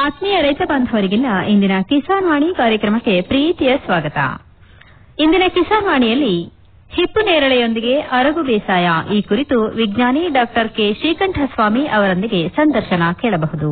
ಆತ್ಮೀಯ ರೈತ ಬಾಂಧವರಿಗೆಲ್ಲ ಇಂದಿನ ಕಿಸಾನ್ ವಾಣಿ ಕಾರ್ಯಕ್ರಮಕ್ಕೆ ಪ್ರೀತಿಯ ಸ್ವಾಗತ ಇಂದಿನ ಕಿಸಾನ್ ವಾಣಿಯಲ್ಲಿ ಹಿಪ್ಪು ನೇರಳೆಯೊಂದಿಗೆ ಅರಗು ಬೇಸಾಯ ಈ ಕುರಿತು ವಿಜ್ಞಾನಿ ಡಾಕ್ಟರ್ ಕೆ ಶ್ರೀಕಂಠಸ್ವಾಮಿ ಅವರೊಂದಿಗೆ ಸಂದರ್ಶನ ಕೇಳಬಹುದು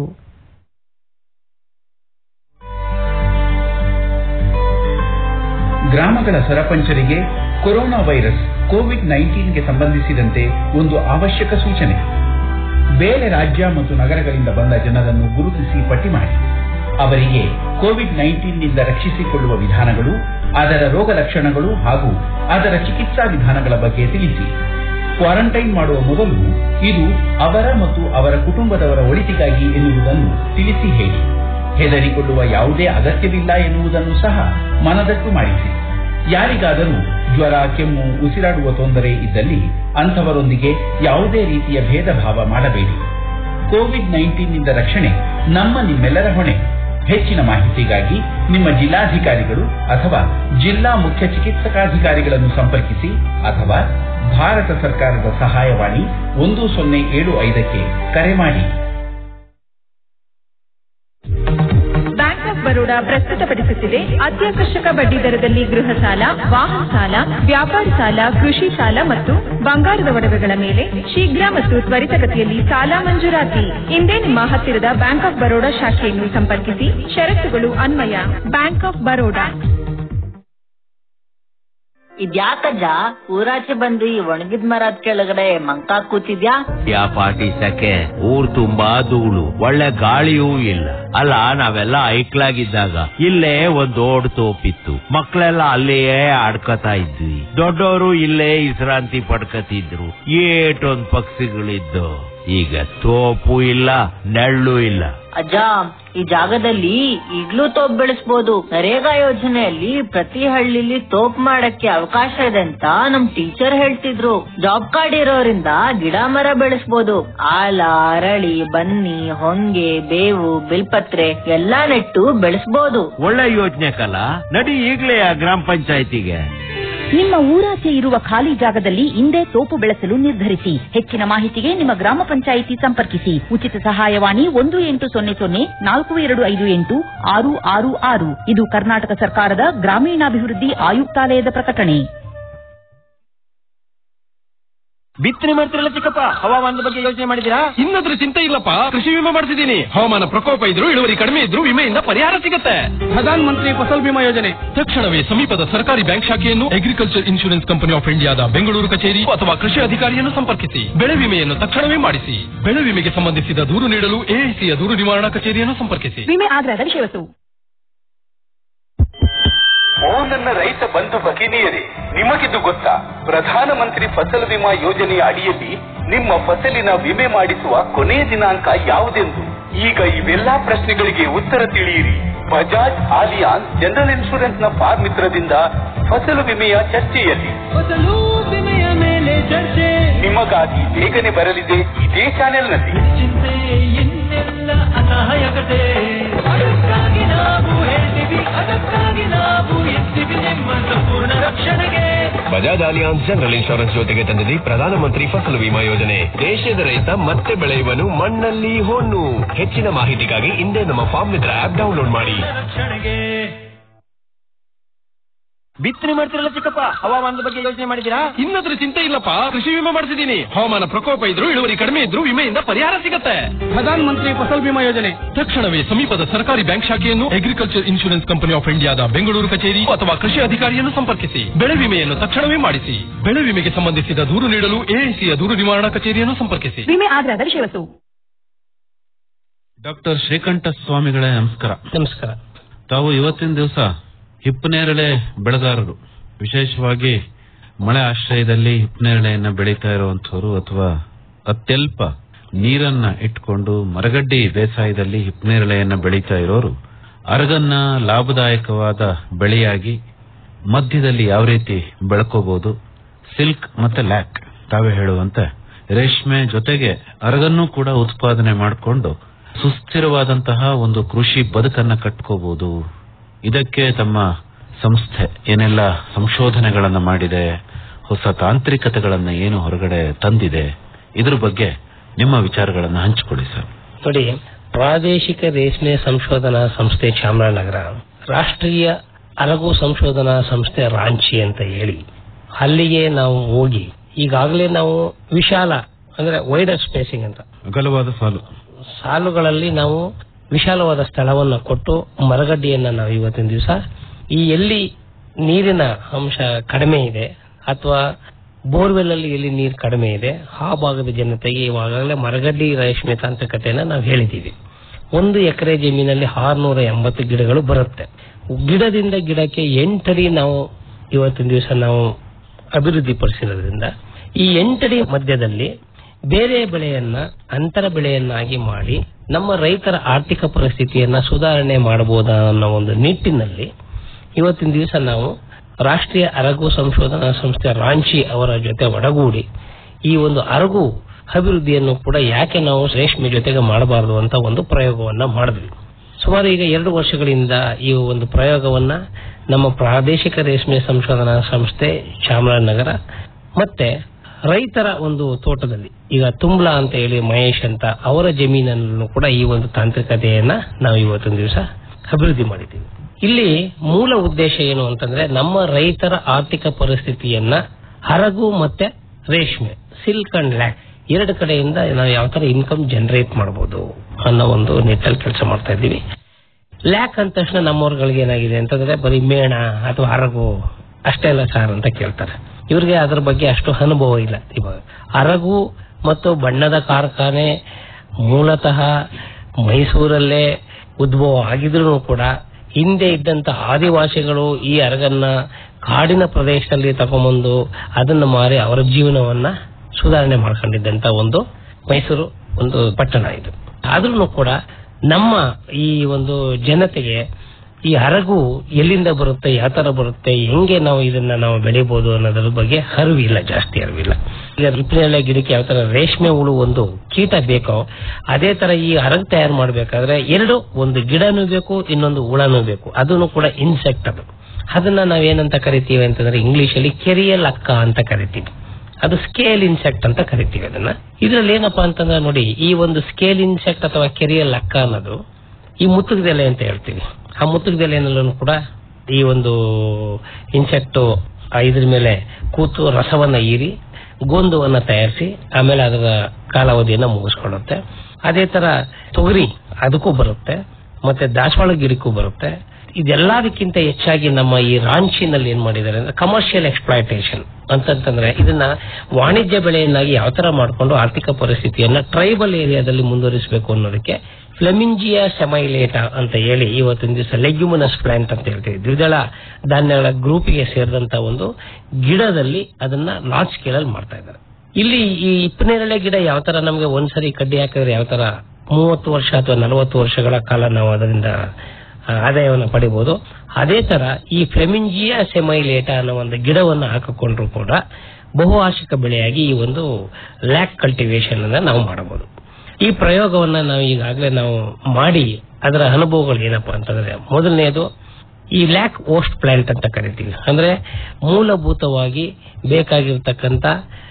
ಗ್ರಾಮಗಳ ಸರಪಂಚರಿಗೆ ಕೊರೋನಾ ವೈರಸ್ ಕೋವಿಡ್ ನೈನ್ಟೀನ್ಗೆ ಸಂಬಂಧಿಸಿದಂತೆ ಒಂದು ಅವಶ್ಯಕ ಸೂಚನೆ ಬೇರೆ ರಾಜ್ಯ ಮತ್ತು ನಗರಗಳಿಂದ ಬಂದ ಜನರನ್ನು ಗುರುತಿಸಿ ಪಟ್ಟಿ ಮಾಡಿ ಅವರಿಗೆ ಕೋವಿಡ್ ನೈನ್ಟೀನ್ನಿಂದ ರಕ್ಷಿಸಿಕೊಳ್ಳುವ ವಿಧಾನಗಳು ಅದರ ರೋಗ ಲಕ್ಷಣಗಳು ಹಾಗೂ ಅದರ ಚಿಕಿತ್ಸಾ ವಿಧಾನಗಳ ಬಗ್ಗೆ ತಿಳಿಸಿ ಕ್ವಾರಂಟೈನ್ ಮಾಡುವ ಮೊದಲು ಇದು ಅವರ ಮತ್ತು ಅವರ ಕುಟುಂಬದವರ ಒಳಿತಿಗಾಗಿ ಎನ್ನುವುದನ್ನು ತಿಳಿಸಿ ಹೇಳಿ ಹೆದರಿಕೊಳ್ಳುವ ಯಾವುದೇ ಅಗತ್ಯವಿಲ್ಲ ಎನ್ನುವುದನ್ನು ಸಹ ಮನದಟ್ಟು ಮಾಡಿಸಿ ಯಾರಿಗಾದರೂ ಜ್ವರ ಕೆಮ್ಮು ಉಸಿರಾಡುವ ತೊಂದರೆ ಇದ್ದಲ್ಲಿ ಅಂಥವರೊಂದಿಗೆ ಯಾವುದೇ ರೀತಿಯ ಭೇದ ಭಾವ ಮಾಡಬೇಡಿ ಕೋವಿಡ್ ನೈನ್ಟೀನ್ನಿಂದ ರಕ್ಷಣೆ ನಮ್ಮ ನಿಮ್ಮೆಲ್ಲರ ಹೊಣೆ ಹೆಚ್ಚಿನ ಮಾಹಿತಿಗಾಗಿ ನಿಮ್ಮ ಜಿಲ್ಲಾಧಿಕಾರಿಗಳು ಅಥವಾ ಜಿಲ್ಲಾ ಮುಖ್ಯ ಚಿಕಿತ್ಸಕಾಧಿಕಾರಿಗಳನ್ನು ಸಂಪರ್ಕಿಸಿ ಅಥವಾ ಭಾರತ ಸರ್ಕಾರದ ಸಹಾಯವಾಣಿ ಒಂದು ಸೊನ್ನೆ ಏಳು ಐದಕ್ಕೆ ಕರೆ ಮಾಡಿ ಬ್ಯಾಂಕ್ ಆಫ್ ಬರೋಡಾ ಪ್ರಸ್ತುತಪಡಿಸುತ್ತಿದೆ ಅತ್ಯಾಕರ್ಷಕ ಬಡ್ಡಿ ದರದಲ್ಲಿ ಗೃಹ ಸಾಲ ವಾಹನ ಸಾಲ ವ್ಯಾಪಾರ ಸಾಲ ಕೃಷಿ ಸಾಲ ಮತ್ತು ಬಂಗಾರದ ಒಡವೆಗಳ ಮೇಲೆ ಶೀಘ್ರ ಮತ್ತು ತ್ವರಿತಗತಿಯಲ್ಲಿ ಸಾಲ ಮಂಜೂರಾತಿ ಇಂದೇ ನಿಮ್ಮ ಹತ್ತಿರದ ಬ್ಯಾಂಕ್ ಆಫ್ ಬರೋಡಾ ಶಾಖೆಯನ್ನು ಸಂಪರ್ಕಿಸಿ ಷರತ್ತುಗಳು ಅನ್ವಯ ಬ್ಯಾಂಕ್ ಆಫ್ ಬರೋಡಾ ಇದ್ಯಾಕಜ್ಜ ಊರಾಚೆ ಬಂದು ಈ ಒಣಗಿದ ಮರದ ಕೆಳಗಡೆ ಮಂಕ ಕೂತಿದ್ಯಾ ಯಾ ಪಾಟಿ ಸಕೆ ಊರ್ ತುಂಬಾ ಧೂಳು ಒಳ್ಳೆ ಗಾಳಿಯೂ ಇಲ್ಲ ಅಲ್ಲ ನಾವೆಲ್ಲ ಐಕ್ಲಾಗಿದ್ದಾಗ ಇಲ್ಲೇ ಒಂದ್ ದೊಡ್ಡ ತೋಪಿತ್ತು ಮಕ್ಳೆಲ್ಲ ಅಲ್ಲಿಯೇ ಆಡ್ಕತಾ ಇದ್ವಿ ದೊಡ್ಡವರು ಇಲ್ಲೇ ವಿಶ್ರಾಂತಿ ಪಡ್ಕತಿದ್ರು ಏಟೊಂದ್ ಪಕ್ಷಿಗಳಿದ್ದು ಈಗ ತೋಪು ಇಲ್ಲ ನೆಳ್ಳು ಇಲ್ಲ ಅಜ್ಜ ಈ ಜಾಗದಲ್ಲಿ ಈಗ್ಲೂ ತೋಪ್ ಬೆಳೆಸ್ಬೋದು ನರೇಗಾ ಯೋಜನೆಯಲ್ಲಿ ಪ್ರತಿ ಹಳ್ಳಿಲಿ ತೋಪ್ ಮಾಡಕ್ಕೆ ಅವಕಾಶ ಇದೆ ಅಂತ ನಮ್ ಟೀಚರ್ ಹೇಳ್ತಿದ್ರು ಜಾಬ್ ಕಾರ್ಡ್ ಇರೋರಿಂದ ಗಿಡ ಮರ ಬೆಳೆಸ್ಬೋದು ಆಲ ಅರಳಿ ಬನ್ನಿ ಹೊಂಗೆ ಬೇವು ಬಿಲ್ಪತ್ರೆ ಎಲ್ಲಾ ನೆಟ್ಟು ಬೆಳೆಸ್ಬೋದು ಒಳ್ಳೆ ಯೋಚನೆ ಕಲ ನಡಿ ಈಗ್ಲೇ ಆ ಗ್ರಾಮ ಪಂಚಾಯತಿಗೆ ನಿಮ್ಮ ಊರಾಚೆ ಇರುವ ಖಾಲಿ ಜಾಗದಲ್ಲಿ ಇಂದೇ ತೋಪು ಬೆಳೆಸಲು ನಿರ್ಧರಿಸಿ ಹೆಚ್ಚಿನ ಮಾಹಿತಿಗೆ ನಿಮ್ಮ ಗ್ರಾಮ ಪಂಚಾಯಿತಿ ಸಂಪರ್ಕಿಸಿ ಉಚಿತ ಸಹಾಯವಾಣಿ ಒಂದು ಎಂಟು ಸೊನ್ನೆ ಸೊನ್ನೆ ನಾಲ್ಕು ಎರಡು ಐದು ಎಂಟು ಆರು ಆರು ಆರು ಇದು ಕರ್ನಾಟಕ ಸರ್ಕಾರದ ಗ್ರಾಮೀಣಾಭಿವೃದ್ಧಿ ಆಯುಕ್ತಾಲಯದ ಪ್ರಕಟಣೆ ಬಿತ್ತನೆ ಮಾಡ್ತಿರಲ್ಲ ಚಿಕ್ಕಪ್ಪ ಹವಾಮಾನದ ಬಗ್ಗೆ ಯೋಚನೆ ಮಾಡಿದಿರಾ ಇನ್ನದ್ರ ಚಿಂತೆ ಇಲ್ಲಪ್ಪ ಕೃಷಿ ವಿಮೆ ಮಾಡಿಸಿದೀನಿ ಹವಾಮಾನ ಪ್ರಕೋಪ ಇದ್ರು ಇಳುವರಿ ಕಡಿಮೆ ಇದ್ರು ವಿಮೆಯಿಂದ ಪರಿಹಾರ ಸಿಗುತ್ತೆ ಪ್ರಧಾನ ಮಂತ್ರಿ ಫಸಲ್ ಬಿಮಾ ಯೋಜನೆ ತಕ್ಷಣವೇ ಸಮೀಪದ ಸರ್ಕಾರಿ ಬ್ಯಾಂಕ್ ಶಾಖೆಯನ್ನು ಅಗ್ರಿಕಲ್ಚರ್ ಇನ್ಶೂರೆನ್ಸ್ ಕಂಪನಿ ಆಫ್ ಇಂಡಿಯಾದ ಬೆಂಗಳೂರು ಕಚೇರಿ ಅಥವಾ ಕೃಷಿ ಅಧಿಕಾರಿಯನ್ನು ಸಂಪರ್ಕಿಸಿ ಬೆಳೆ ವಿಮೆಯನ್ನು ತಕ್ಷಣವೇ ಮಾಡಿಸಿ ಬೆಳೆ ವಿಮೆಗೆ ಸಂಬಂಧಿಸಿದ ದೂರು ನೀಡಲು ಎಐಸಿಯ ದೂರು ನಿವಾರಣಾ ಕಚೇರಿಯನ್ನು ಸಂಪರ್ಕಿಸಿ ವಿಮೆ ಆಗ್ರಹದ ವಿಷಯವಸ್ತು ಓ ನನ್ನ ರೈತ ಬಂಧು ಭಗಿನಿಯರೇ ನಿಮಗಿದು ಗೊತ್ತಾ ಪ್ರಧಾನಮಂತ್ರಿ ಫಸಲ್ ವಿಮಾ ಯೋಜನೆಯ ಅಡಿಯಲ್ಲಿ ನಿಮ್ಮ ಫಸಲಿನ ವಿಮೆ ಮಾಡಿಸುವ ಕೊನೆಯ ದಿನಾಂಕ ಯಾವುದೆಂದು ಈಗ ಇವೆಲ್ಲಾ ಪ್ರಶ್ನೆಗಳಿಗೆ ಉತ್ತರ ತಿಳಿಯಿರಿ ಬಜಾಜ್ ಆಲಿಯಾನ್ಸ್ ಜನರಲ್ ಇನ್ಶೂರೆನ್ಸ್ ನ ಫಾರ್ಮ್ ಮಿತ್ರದಿಂದ ಫಸಲು ವಿಮೆಯ ಚರ್ಚೆಯಲ್ಲಿ ಫಸಲು ವಿಮೆಯ ಮೇಲೆ ಚರ್ಚೆ ನಿಮಗಾಗಿ ಬೇಗನೆ ಬರಲಿದೆ ಇದೇ ಚಾನೆಲ್ನಲ್ಲಿ ಚಿಂತೆ ಇನ್ನೆಲ್ಲ ಅಸಹಾಯಕತೆ ಅದಕ್ಕಾಗಿ ನಾವು ಹೇಳ್ತೀವಿ ಅದಕ್ಕಾಗಿ ನಾವು ಎತ್ತೀವಿ ನಿಮ್ಮ ಸಂಪೂರ್ಣ ರಕ್ಷಣೆಗೆ ಬಜಾಜ್ ಅಲಿಯಾನ್ಸ್ ಜನರಲ್ ಇನ್ಶೂರೆನ್ಸ್ ಜೊತೆಗೆ ತಂದಿದೆ ಪ್ರಧಾನಮಂತ್ರಿ ಫಸಲು ವಿಮಾ ಯೋಜನೆ ದೇಶದ ರೈತ ಮತ್ತೆ ಬೆಳೆಯುವನು ಮಣ್ಣಲ್ಲಿ ಹೊನ್ನು ಹೆಚ್ಚಿನ ಮಾಹಿತಿಗಾಗಿ ಹಿಂದೆ ನಮ್ಮ ಫಾರ್ಮ್ ಮಿತ್ರ ಆಪ್ ಡೌನ್ಲೋಡ್ ಮಾಡಿ ರಕ್ಷಣೆಗೆ ಬಿತ್ತನೆ ಮಾಡ್ತಿರಲ್ಲ ಚಿಕ್ಕಪ್ಪ ಹವಾಮಾನದ ಬಗ್ಗೆ ಯೋಚನೆ ಮಾಡಿದಿರಾ ಇನ್ನದ್ರ ಚಿಂತೆ ಇಲ್ಲಪ್ಪ ಕೃಷಿ ವಿಮೆ ಮಾಡಿಸಿದೀನಿ ಹವಾಮಾನ ಪ್ರಕೋಪ ಇದ್ರು ಇಳುವರಿ ಕಡಿಮೆ ಇದ್ರು ವಿಮೆಯಿಂದ ಪರಿಹಾರ ಸಿಗುತ್ತೆ ಪ್ರಧಾನ ಮಂತ್ರಿ ಫಸಲ್ ಬಿಮಾ ಯೋಜನೆ ತಕ್ಷಣವೇ ಸಮೀಪದ ಸರ್ಕಾರಿ ಬ್ಯಾಂಕ್ ಶಾಖೆಯನ್ನು ಅಗ್ರಿಕಲ್ಚರ್ ಇನ್ಶೂರೆನ್ಸ್ ಕಂಪನಿ ಆಫ್ ಇಂಡಿಯಾದ ಬೆಂಗಳೂರು ಕಚೇರಿ ಅಥವಾ ಕೃಷಿ ಅಧಿಕಾರಿಯನ್ನು ಸಂಪರ್ಕಿಸಿ ಬೆಳೆ ವಿಮೆಯನ್ನು ತಕ್ಷಣವೇ ಮಾಡಿಸಿ ಬೆಳೆ ವಿಮೆಗೆ ಸಂಬಂಧಿಸಿದ ದೂರು ನೀಡಲು ಎಐಸಿಯ ದೂರು ನಿವಾರಣಾ ಕಚೇರಿಯನ್ನು ಸಂಪರ್ಕಿಸಿ ವಿಮೆ ಆಗ್ರಹದ ವಿಷಯವಸ್ತು ಡಾಕ್ಟರ್ ಶ್ರೀಕಂಠ ಸ್ವಾಮಿಗಳೇ ನಮಸ್ಕಾರ ನಮಸ್ಕಾರ ತಾವು ಇವತ್ತಿನ ದಿವಸ ಹಿಪ್ಪನೇರಳೆ ಬೆಳೆಗಾರರು ವಿಶೇಷವಾಗಿ ಮಳೆ ಆಶ್ರಯದಲ್ಲಿ ಹಿಪ್ಪನೇರಳೆಯನ್ನ ಬೆಳೀತಾ ಇರುವಂತವರು ಅಥವಾ ಅತ್ಯಲ್ಪ ನೀರನ್ನ ಇಟ್ಕೊಂಡು ಮರಗಡ್ಡಿ ಬೇಸಾಯದಲ್ಲಿ ಹಿಪ್ಪನೇರಳೆಯನ್ನ ಬೆಳೀತಾ ಇರೋರು ಅರಗನ್ನ ಲಾಭದಾಯಕವಾದ ಬೆಳೆಯಾಗಿ ಮಧ್ಯದಲ್ಲಿ ಯಾವ ರೀತಿ ಬೆಳ್ಕೋಬಹುದು ಸಿಲ್ಕ್ ಮತ್ತೆ ಲ್ಯಾಕ್ ತಾವೇ ಹೇಳುವಂತೆ ರೇಷ್ಮೆ ಜೊತೆಗೆ ಅರಗನ್ನು ಕೂಡ ಉತ್ಪಾದನೆ ಮಾಡಿಕೊಂಡು ಸುಸ್ಥಿರವಾದಂತಹ ಒಂದು ಕೃಷಿ ಬದುಕನ್ನ ಕಟ್ಕೋಬಹುದು ಇದಕ್ಕೆ ತಮ್ಮ ಸಂಸ್ಥೆ ಏನೆಲ್ಲ ಸಂಶೋಧನೆಗಳನ್ನ ಮಾಡಿದೆ ಹೊಸ ತಾಂತ್ರಿಕತೆಗಳನ್ನ ಏನು ಹೊರಗಡೆ ತಂದಿದೆ ಇದ್ರ ಬಗ್ಗೆ ನಿಮ್ಮ ವಿಚಾರಗಳನ್ನ ಹಂಚಿಕೊಳ್ಳಿ ಸರ್ ನೋಡಿ ಪ್ರಾದೇಶಿಕ ರೇಷ್ಮೆ ಸಂಶೋಧನಾ ಸಂಸ್ಥೆ ಚಾಮರಾಜನಗರ ರಾಷ್ಟ್ರೀಯ ಅರಗು ಸಂಶೋಧನಾ ಸಂಸ್ಥೆ ರಾಂಚಿ ಅಂತ ಹೇಳಿ ಅಲ್ಲಿಗೆ ನಾವು ಹೋಗಿ ಈಗಾಗಲೇ ನಾವು ವಿಶಾಲ ಅಂದ್ರೆ ವೈಡರ್ ಸ್ಪೇಸಿಂಗ್ ಅಂತ ಅಗಲವಾದ ಸಾಲು ಸಾಲುಗಳಲ್ಲಿ ನಾವು ವಿಶಾಲವಾದ ಸ್ಥಳವನ್ನು ಕೊಟ್ಟು ಮರಗಡ್ಡಿಯನ್ನ ನಾವು ಇವತ್ತಿನ ದಿವಸ ಈ ಎಲ್ಲಿ ನೀರಿನ ಅಂಶ ಕಡಿಮೆ ಇದೆ ಅಥವಾ ಬೋರ್ವೆಲ್ ಅಲ್ಲಿ ಎಲ್ಲಿ ನೀರು ಕಡಿಮೆ ಇದೆ ಆ ಭಾಗದ ಜನತೆಗೆ ಇವಾಗಲೇ ಮರಗಡ್ಡಿ ರೇಷ್ಮೆ ತಾಂತ್ರಿಕತೆಯನ್ನ ನಾವು ಹೇಳಿದ್ದೀವಿ ಒಂದು ಎಕರೆ ಜಮೀನಲ್ಲಿ ಆರ್ನೂರ ಎಂಬತ್ತು ಗಿಡಗಳು ಬರುತ್ತೆ ಗಿಡದಿಂದ ಗಿಡಕ್ಕೆ ಎಂಟಡಿ ನಾವು ಇವತ್ತಿನ ದಿವಸ ನಾವು ಅಭಿವೃದ್ಧಿ ಪಡಿಸಿರೋದ್ರಿಂದ ಈ ಎಂಟಡಿ ಮಧ್ಯದಲ್ಲಿ ಬೇರೆ ಬೆಳೆಯನ್ನ ಅಂತರ ಬೆಳೆಯನ್ನಾಗಿ ಮಾಡಿ ನಮ್ಮ ರೈತರ ಆರ್ಥಿಕ ಪರಿಸ್ಥಿತಿಯನ್ನ ಸುಧಾರಣೆ ಮಾಡಬಹುದಾ ಅನ್ನೋ ಒಂದು ನಿಟ್ಟಿನಲ್ಲಿ ಇವತ್ತಿನ ದಿವಸ ನಾವು ರಾಷ್ಟ್ರೀಯ ಅರಗು ಸಂಶೋಧನಾ ಸಂಸ್ಥೆ ರಾಂಚಿ ಅವರ ಜೊತೆ ಒಡಗೂಡಿ ಈ ಒಂದು ಅರಗು ಅಭಿವೃದ್ಧಿಯನ್ನು ಕೂಡ ಯಾಕೆ ನಾವು ರೇಷ್ಮೆ ಜೊತೆಗೆ ಮಾಡಬಾರದು ಅಂತ ಒಂದು ಪ್ರಯೋಗವನ್ನ ಮಾಡಿದ್ವಿ ಸುಮಾರು ಈಗ ಎರಡು ವರ್ಷಗಳಿಂದ ಈ ಒಂದು ಪ್ರಯೋಗವನ್ನ ನಮ್ಮ ಪ್ರಾದೇಶಿಕ ರೇಷ್ಮೆ ಸಂಶೋಧನಾ ಸಂಸ್ಥೆ ಚಾಮರಾಜನಗರ ಮತ್ತೆ ರೈತರ ಒಂದು ತೋಟದಲ್ಲಿ ಈಗ ತುಂಬ್ಲಾ ಅಂತ ಹೇಳಿ ಮಹೇಶ್ ಅಂತ ಅವರ ಜಮೀನನ್ನು ಕೂಡ ಈ ಒಂದು ತಾಂತ್ರಿಕತೆಯನ್ನ ನಾವು ಇವತ್ತೊಂದು ದಿವಸ ಅಭಿವೃದ್ಧಿ ಮಾಡಿದ್ದೀವಿ ಇಲ್ಲಿ ಮೂಲ ಉದ್ದೇಶ ಏನು ಅಂತಂದ್ರೆ ನಮ್ಮ ರೈತರ ಆರ್ಥಿಕ ಪರಿಸ್ಥಿತಿಯನ್ನ ಹರಗು ಮತ್ತೆ ರೇಷ್ಮೆ ಸಿಲ್ಕ್ ಅಂಡ್ ಲ್ಯಾಕ್ ಎರಡು ಕಡೆಯಿಂದ ನಾವು ಯಾವ ತರ ಇನ್ಕಮ್ ಜನರೇಟ್ ಮಾಡಬಹುದು ಅನ್ನೋ ಒಂದು ನಿಟ್ಟಲ್ಲಿ ಕೆಲಸ ಮಾಡ್ತಾ ಇದ್ದೀವಿ ಲ್ಯಾಕ್ ಅಂದ ತಕ್ಷಣ ನಮ್ಮವ್ರಗಳಿಗೆ ಏನಾಗಿದೆ ಅಂತಂದ್ರೆ ಬರೀ ಮೇಣ ಅಥವಾ ಹರಗು ಅಷ್ಟೇ ಅಲ್ಲ ಸಾರ್ ಅಂತ ಕೇಳ್ತಾರೆ ಇವ್ರಿಗೆ ಅದ್ರ ಬಗ್ಗೆ ಅಷ್ಟು ಅನುಭವ ಇಲ್ಲ ಇವಾಗ ಹರಗು ಮತ್ತು ಬಣ್ಣದ ಕಾರ್ಖಾನೆ ಮೂಲತಃ ಮೈಸೂರಲ್ಲೇ ಉದ್ಭವ ಆಗಿದ್ರು ಕೂಡ ಹಿಂದೆ ಇದ್ದಂತ ಆದಿವಾಸಿಗಳು ಈ ಅರಗನ್ನ ಕಾಡಿನ ಪ್ರದೇಶದಲ್ಲಿ ತಗೊಂಬಂದು ಅದನ್ನ ಮಾರಿ ಅವರ ಜೀವನವನ್ನ ಸುಧಾರಣೆ ಮಾಡ್ಕೊಂಡಿದ್ದಂತ ಒಂದು ಮೈಸೂರು ಒಂದು ಪಟ್ಟಣ ಇದು ಆದ್ರೂ ಕೂಡ ನಮ್ಮ ಈ ಒಂದು ಜನತೆಗೆ ಈ ಹರಗು ಎಲ್ಲಿಂದ ಬರುತ್ತೆ ಯಾವ ತರ ಬರುತ್ತೆ ಹೆಂಗೆ ನಾವು ಇದನ್ನ ನಾವು ಬೆಳಿಬಹುದು ಅನ್ನೋದ್ರ ಬಗ್ಗೆ ಅರಿವಿಲ್ಲ ಜಾಸ್ತಿ ಅರಿವಿಲ್ಲ ಈಗ ಹಿಪ್ಪಿನೆಲೆ ಗಿಡಕ್ಕೆ ಯಾವ ತರ ರೇಷ್ಮೆ ಹುಳು ಒಂದು ಕೀಟ ಬೇಕೋ ಅದೇ ತರ ಈ ಹರಗು ತಯಾರು ಮಾಡ್ಬೇಕಾದ್ರೆ ಎರಡು ಒಂದು ಗಿಡನೂ ಬೇಕು ಇನ್ನೊಂದು ಹುಳನೂ ಬೇಕು ಅದನ್ನು ಕೂಡ ಇನ್ಸೆಕ್ಟ್ ಅದು ಅದನ್ನ ನಾವೇನಂತ ಕರಿತೀವಿ ಅಂತಂದ್ರೆ ಇಂಗ್ಲಿಷ್ ಅಲ್ಲಿ ಕೆರಿಯಲ್ ಅಕ್ಕ ಅಂತ ಕರಿತೀವಿ ಅದು ಸ್ಕೇಲ್ ಇನ್ಸೆಕ್ಟ್ ಅಂತ ಕರಿತೀವಿ ಅದನ್ನ ಇದ್ರಲ್ಲಿ ಏನಪ್ಪಾ ಅಂತಂದ್ರೆ ನೋಡಿ ಈ ಒಂದು ಸ್ಕೇಲ್ ಇನ್ಸೆಕ್ಟ್ ಅಥವಾ ಕೆರಿಯಲ್ ಅಕ್ಕ ಅನ್ನೋದು ಈ ಮುತ್ತುಗದೆಲೆ ಅಂತ ಹೇಳ್ತೀವಿ ಆ ಮುತ್ತುಗದೆಲೆನಲ್ಲೂ ಕೂಡ ಈ ಒಂದು ಇನ್ಸೆಕ್ಟ್ ಇದ್ರ ಮೇಲೆ ಕೂತು ರಸವನ್ನ ಹೀರಿ ಗೋಂದುವನ್ನ ತಯಾರಿಸಿ ಆಮೇಲೆ ಅದರ ಕಾಲಾವಧಿಯನ್ನ ಮುಗಿಸ್ಕೊಳ್ಳುತ್ತೆ ಅದೇ ತರ ತೊಗರಿ ಅದಕ್ಕೂ ಬರುತ್ತೆ ಮತ್ತೆ ದಾಸವಾಳ ಗಿಡಕ್ಕೂ ಬರುತ್ತೆ ಇದೆಲ್ಲದಕ್ಕಿಂತ ಹೆಚ್ಚಾಗಿ ನಮ್ಮ ಈ ರಾಂಚಿನಲ್ಲಿ ಏನ್ ಮಾಡಿದ್ದಾರೆ ಅಂದ್ರೆ ಕಮರ್ಷಿಯಲ್ ಎಕ್ಸ್ಪ್ಲಾಯಿಟೇಷನ್ ಅಂತಂತಂದ್ರೆ ಇದನ್ನ ವಾಣಿಜ್ಯ ಬೆಳೆಯನ್ನಾಗಿ ಯಾವ ತರ ಮಾಡಿಕೊಂಡು ಆರ್ಥಿಕ ಪರಿಸ್ಥಿತಿಯನ್ನ ಟ್ರೈಬಲ್ ಏರಿಯಾದಲ್ಲಿ ಮುಂದುವರಿಸಬೇಕು ಅನ್ನೋದಕ್ಕೆ ಫ್ಲೆಮಿಂಜಿಯಾ ಸೆಮೈಲೇಟ ಅಂತ ಹೇಳಿ ಇವತ್ತಿನ ದಿವಸ ಲೆಗ್ಯುಮಿನಸ್ ಪ್ಲಾಂಟ್ ಅಂತ ಹೇಳ್ತೀವಿ ದ್ವಿದಳ ಧಾನ್ಯಗಳ ಗ್ರೂಪಿಗೆ ಸೇರಿದಂತ ಒಂದು ಗಿಡದಲ್ಲಿ ಅದನ್ನ ಲಾರ್ಜ್ ಸ್ಕೇಲ್ ಅಲ್ಲಿ ಮಾಡ್ತಾ ಇದ್ದಾರೆ ಇಲ್ಲಿ ಈ ಇಪ್ಪನೇರಳೆ ಗಿಡ ಯಾವ ತರ ನಮಗೆ ಒಂದ್ಸರಿ ಕಡ್ಡಿ ಹಾಕಿದ್ರೆ ಯಾವ ತರ ಮೂವತ್ತು ವರ್ಷ ಅಥವಾ ನಲವತ್ತು ವರ್ಷಗಳ ಕಾಲ ನಾವು ಅದರಿಂದ ಆ, ಆದಾಯವನ್ನು ಪಡಿಬಹುದು ಅದೇ ತರ ಈ ಫ್ಲೆಮಿಂಜಿಯಾ ಸೆಮೈಲೇಟ ಅನ್ನೋ ಒಂದು ಗಿಡವನ್ನು ಹಾಕಿಕೊಂಡ್ರು ಕೂಡ ಬಹುವಾರ್ಷಿಕ ಬೆಳೆಯಾಗಿ ಈ ಒಂದು ಲ್ಯಾಕ್ ಕಲ್ಟಿವೇಶನ್ ಅನ್ನ ನಾವು ಮಾಡಬಹುದು ಈ ಪ್ರಯೋಗವನ್ನ ನಾವು ಈಗಾಗಲೇ ನಾವು ಮಾಡಿ ಅದರ ಅನುಭವಗಳು ಏನಪ್ಪಾ ಅಂತಂದ್ರೆ ಮೊದಲನೆಯದು ಈ ಲ್ಯಾಕ್ ಓಸ್ಟ್ ಪ್ಲಾಂಟ್ ಅಂತ ಕರಿತೀವಿ ಅಂದ್ರೆ ಮೂಲಭೂತವಾಗಿ ಬೇಕಾಗಿರ್ತಕ್ಕಂಥ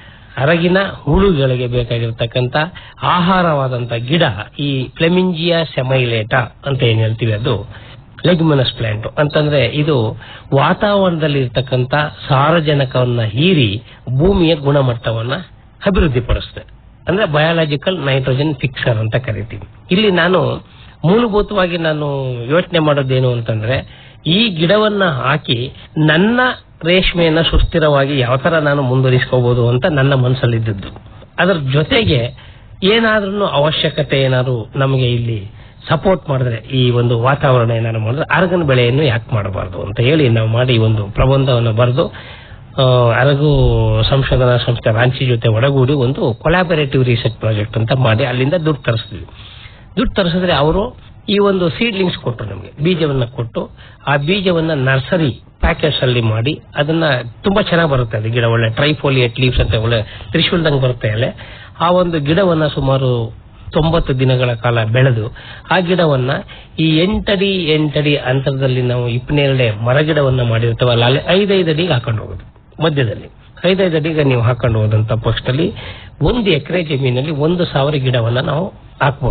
ಅರಗಿನ ಹುಳುಗಳಿಗೆ ಬೇಕಾಗಿರ್ತಕ್ಕಂಥ ಆಹಾರವಾದಂತ ಗಿಡ ಈ ಫ್ಲೆಮಿಂಜಿಯಾ ಸೆಮೈಲೇಟ ಅಂತ ಏನ್ ಹೇಳ್ತೀವಿ ಅದು ಲೆಗ್ಯುಮಿನಸ್ ಪ್ಲಾಂಟ್ ಅಂತಂದ್ರೆ ಇದು ವಾತಾವರಣದಲ್ಲಿ ಇರ್ತಕ್ಕಂಥ ಸಾರಜನಕವನ್ನ ಹೀರಿ ಭೂಮಿಯ ಗುಣಮಟ್ಟವನ್ನ ಅಭಿವೃದ್ಧಿಪಡಿಸುತ್ತೆ ಅಂದ್ರೆ ಬಯಾಲಜಿಕಲ್ ನೈಟ್ರೋಜನ್ ಫಿಕ್ಸರ್ ಅಂತ ಕರಿತೀವಿ ಇಲ್ಲಿ ನಾನು ಮೂಲಭೂತವಾಗಿ ನಾನು ಯೋಚನೆ ಮಾಡೋದೇನು ಅಂತಂದ್ರೆ ಈ ಗಿಡವನ್ನ ಹಾಕಿ ನನ್ನ ರೇಷ್ಮೆಯನ್ನ ಸುಸ್ಥಿರವಾಗಿ ಯಾವ ತರ ನಾನು ಮುಂದುವರಿಸ್ಕೋಬಹುದು ಅಂತ ನನ್ನ ಮನಸ್ಸಲ್ಲಿದ್ದದ್ದು ಅದರ ಜೊತೆಗೆ ಏನಾದ್ರೂ ಅವಶ್ಯಕತೆ ಏನಾದ್ರು ನಮಗೆ ಇಲ್ಲಿ ಸಪೋರ್ಟ್ ಮಾಡಿದ್ರೆ ಈ ಒಂದು ವಾತಾವರಣ ಏನಾದ್ರು ಮಾಡಿದ್ರೆ ಅರಗನ ಬೆಳೆಯನ್ನು ಯಾಕೆ ಮಾಡಬಾರ್ದು ಅಂತ ಹೇಳಿ ನಾವು ಮಾಡಿ ಒಂದು ಪ್ರಬಂಧವನ್ನು ಬರೆದು ಆ, ಅರಗು ಸಂಶೋಧನಾ ಸಂಸ್ಥೆ ರಾಂಚಿ ಜೊತೆ ಒಡಗೂಡಿ ಒಂದು ಕೊಲಾಬರೇಟಿವ್ ರಿಸರ್ಚ್ ಪ್ರಾಜೆಕ್ಟ್ ಅಂತ ಮಾಡಿ ಅಲ್ಲಿಂದ ದುಡ್ಡು ತರಿಸಿದ್ವಿ ದುಡ್ಡು ತರಿಸಿದ್ರೆ ಅವರು ಈ ಒಂದು ಸೀಡ್ಲಿಂಗ್ಸ್ ಕೊಟ್ಟರು ನಮಗೆ ಬೀಜವನ್ನ ಕೊಟ್ಟು ಆ ಬೀಜವನ್ನ ನರ್ಸರಿ ಪ್ಯಾಕೆಟ್ಸ್ ಅಲ್ಲಿ ಮಾಡಿ ಅದನ್ನ ತುಂಬಾ ಚೆನ್ನಾಗಿ ಬರುತ್ತೆ ಅದು ಗಿಡ ಒಳ್ಳೆ ಟ್ರೈಫೋಲಿಯೇಟ್ ಲೀವ್ಸ್ ಅಂತ ಒಳ್ಳೆ ತ್ರಿಶೂಲ್ದಂಗ್ ಬರುತ್ತೆ ಅಲ್ಲೇ ಆ ಒಂದು ಗಿಡವನ್ನ ಸುಮಾರು ತೊಂಬತ್ತು ದಿನಗಳ ಕಾಲ ಬೆಳೆದು ಆ ಗಿಡವನ್ನ ಈ ಎಂಟಡಿ ಎಂಟಡಿ ಅಂತರದಲ್ಲಿ ನಾವು ಇಪ್ಪನೇರಳೆ ಮರಗಿಡವನ್ನ ಮಾಡಿರ್ತೀವಲ್ಲ ಅಲ್ಲಿ ಐದೈದು ಅಡಿಗೆ ಹಾಕೊಂಡು ಹೋಗೋದು ಮಧ್ಯದಲ್ಲಿ ಐದೈದು ಅಡಿಗೆ ನೀವು ಹಾಕೊಂಡು ಹೋದಂತ ಪಕ್ಷದಲ್ಲಿ ಒಂದು ಎಕರೆ ಜಮೀನಲ್ಲಿ ಒಂದು ಸಾವಿರ ಗಿಡವನ್ನ ನಾವು ಹಾಕ್ಬೋದು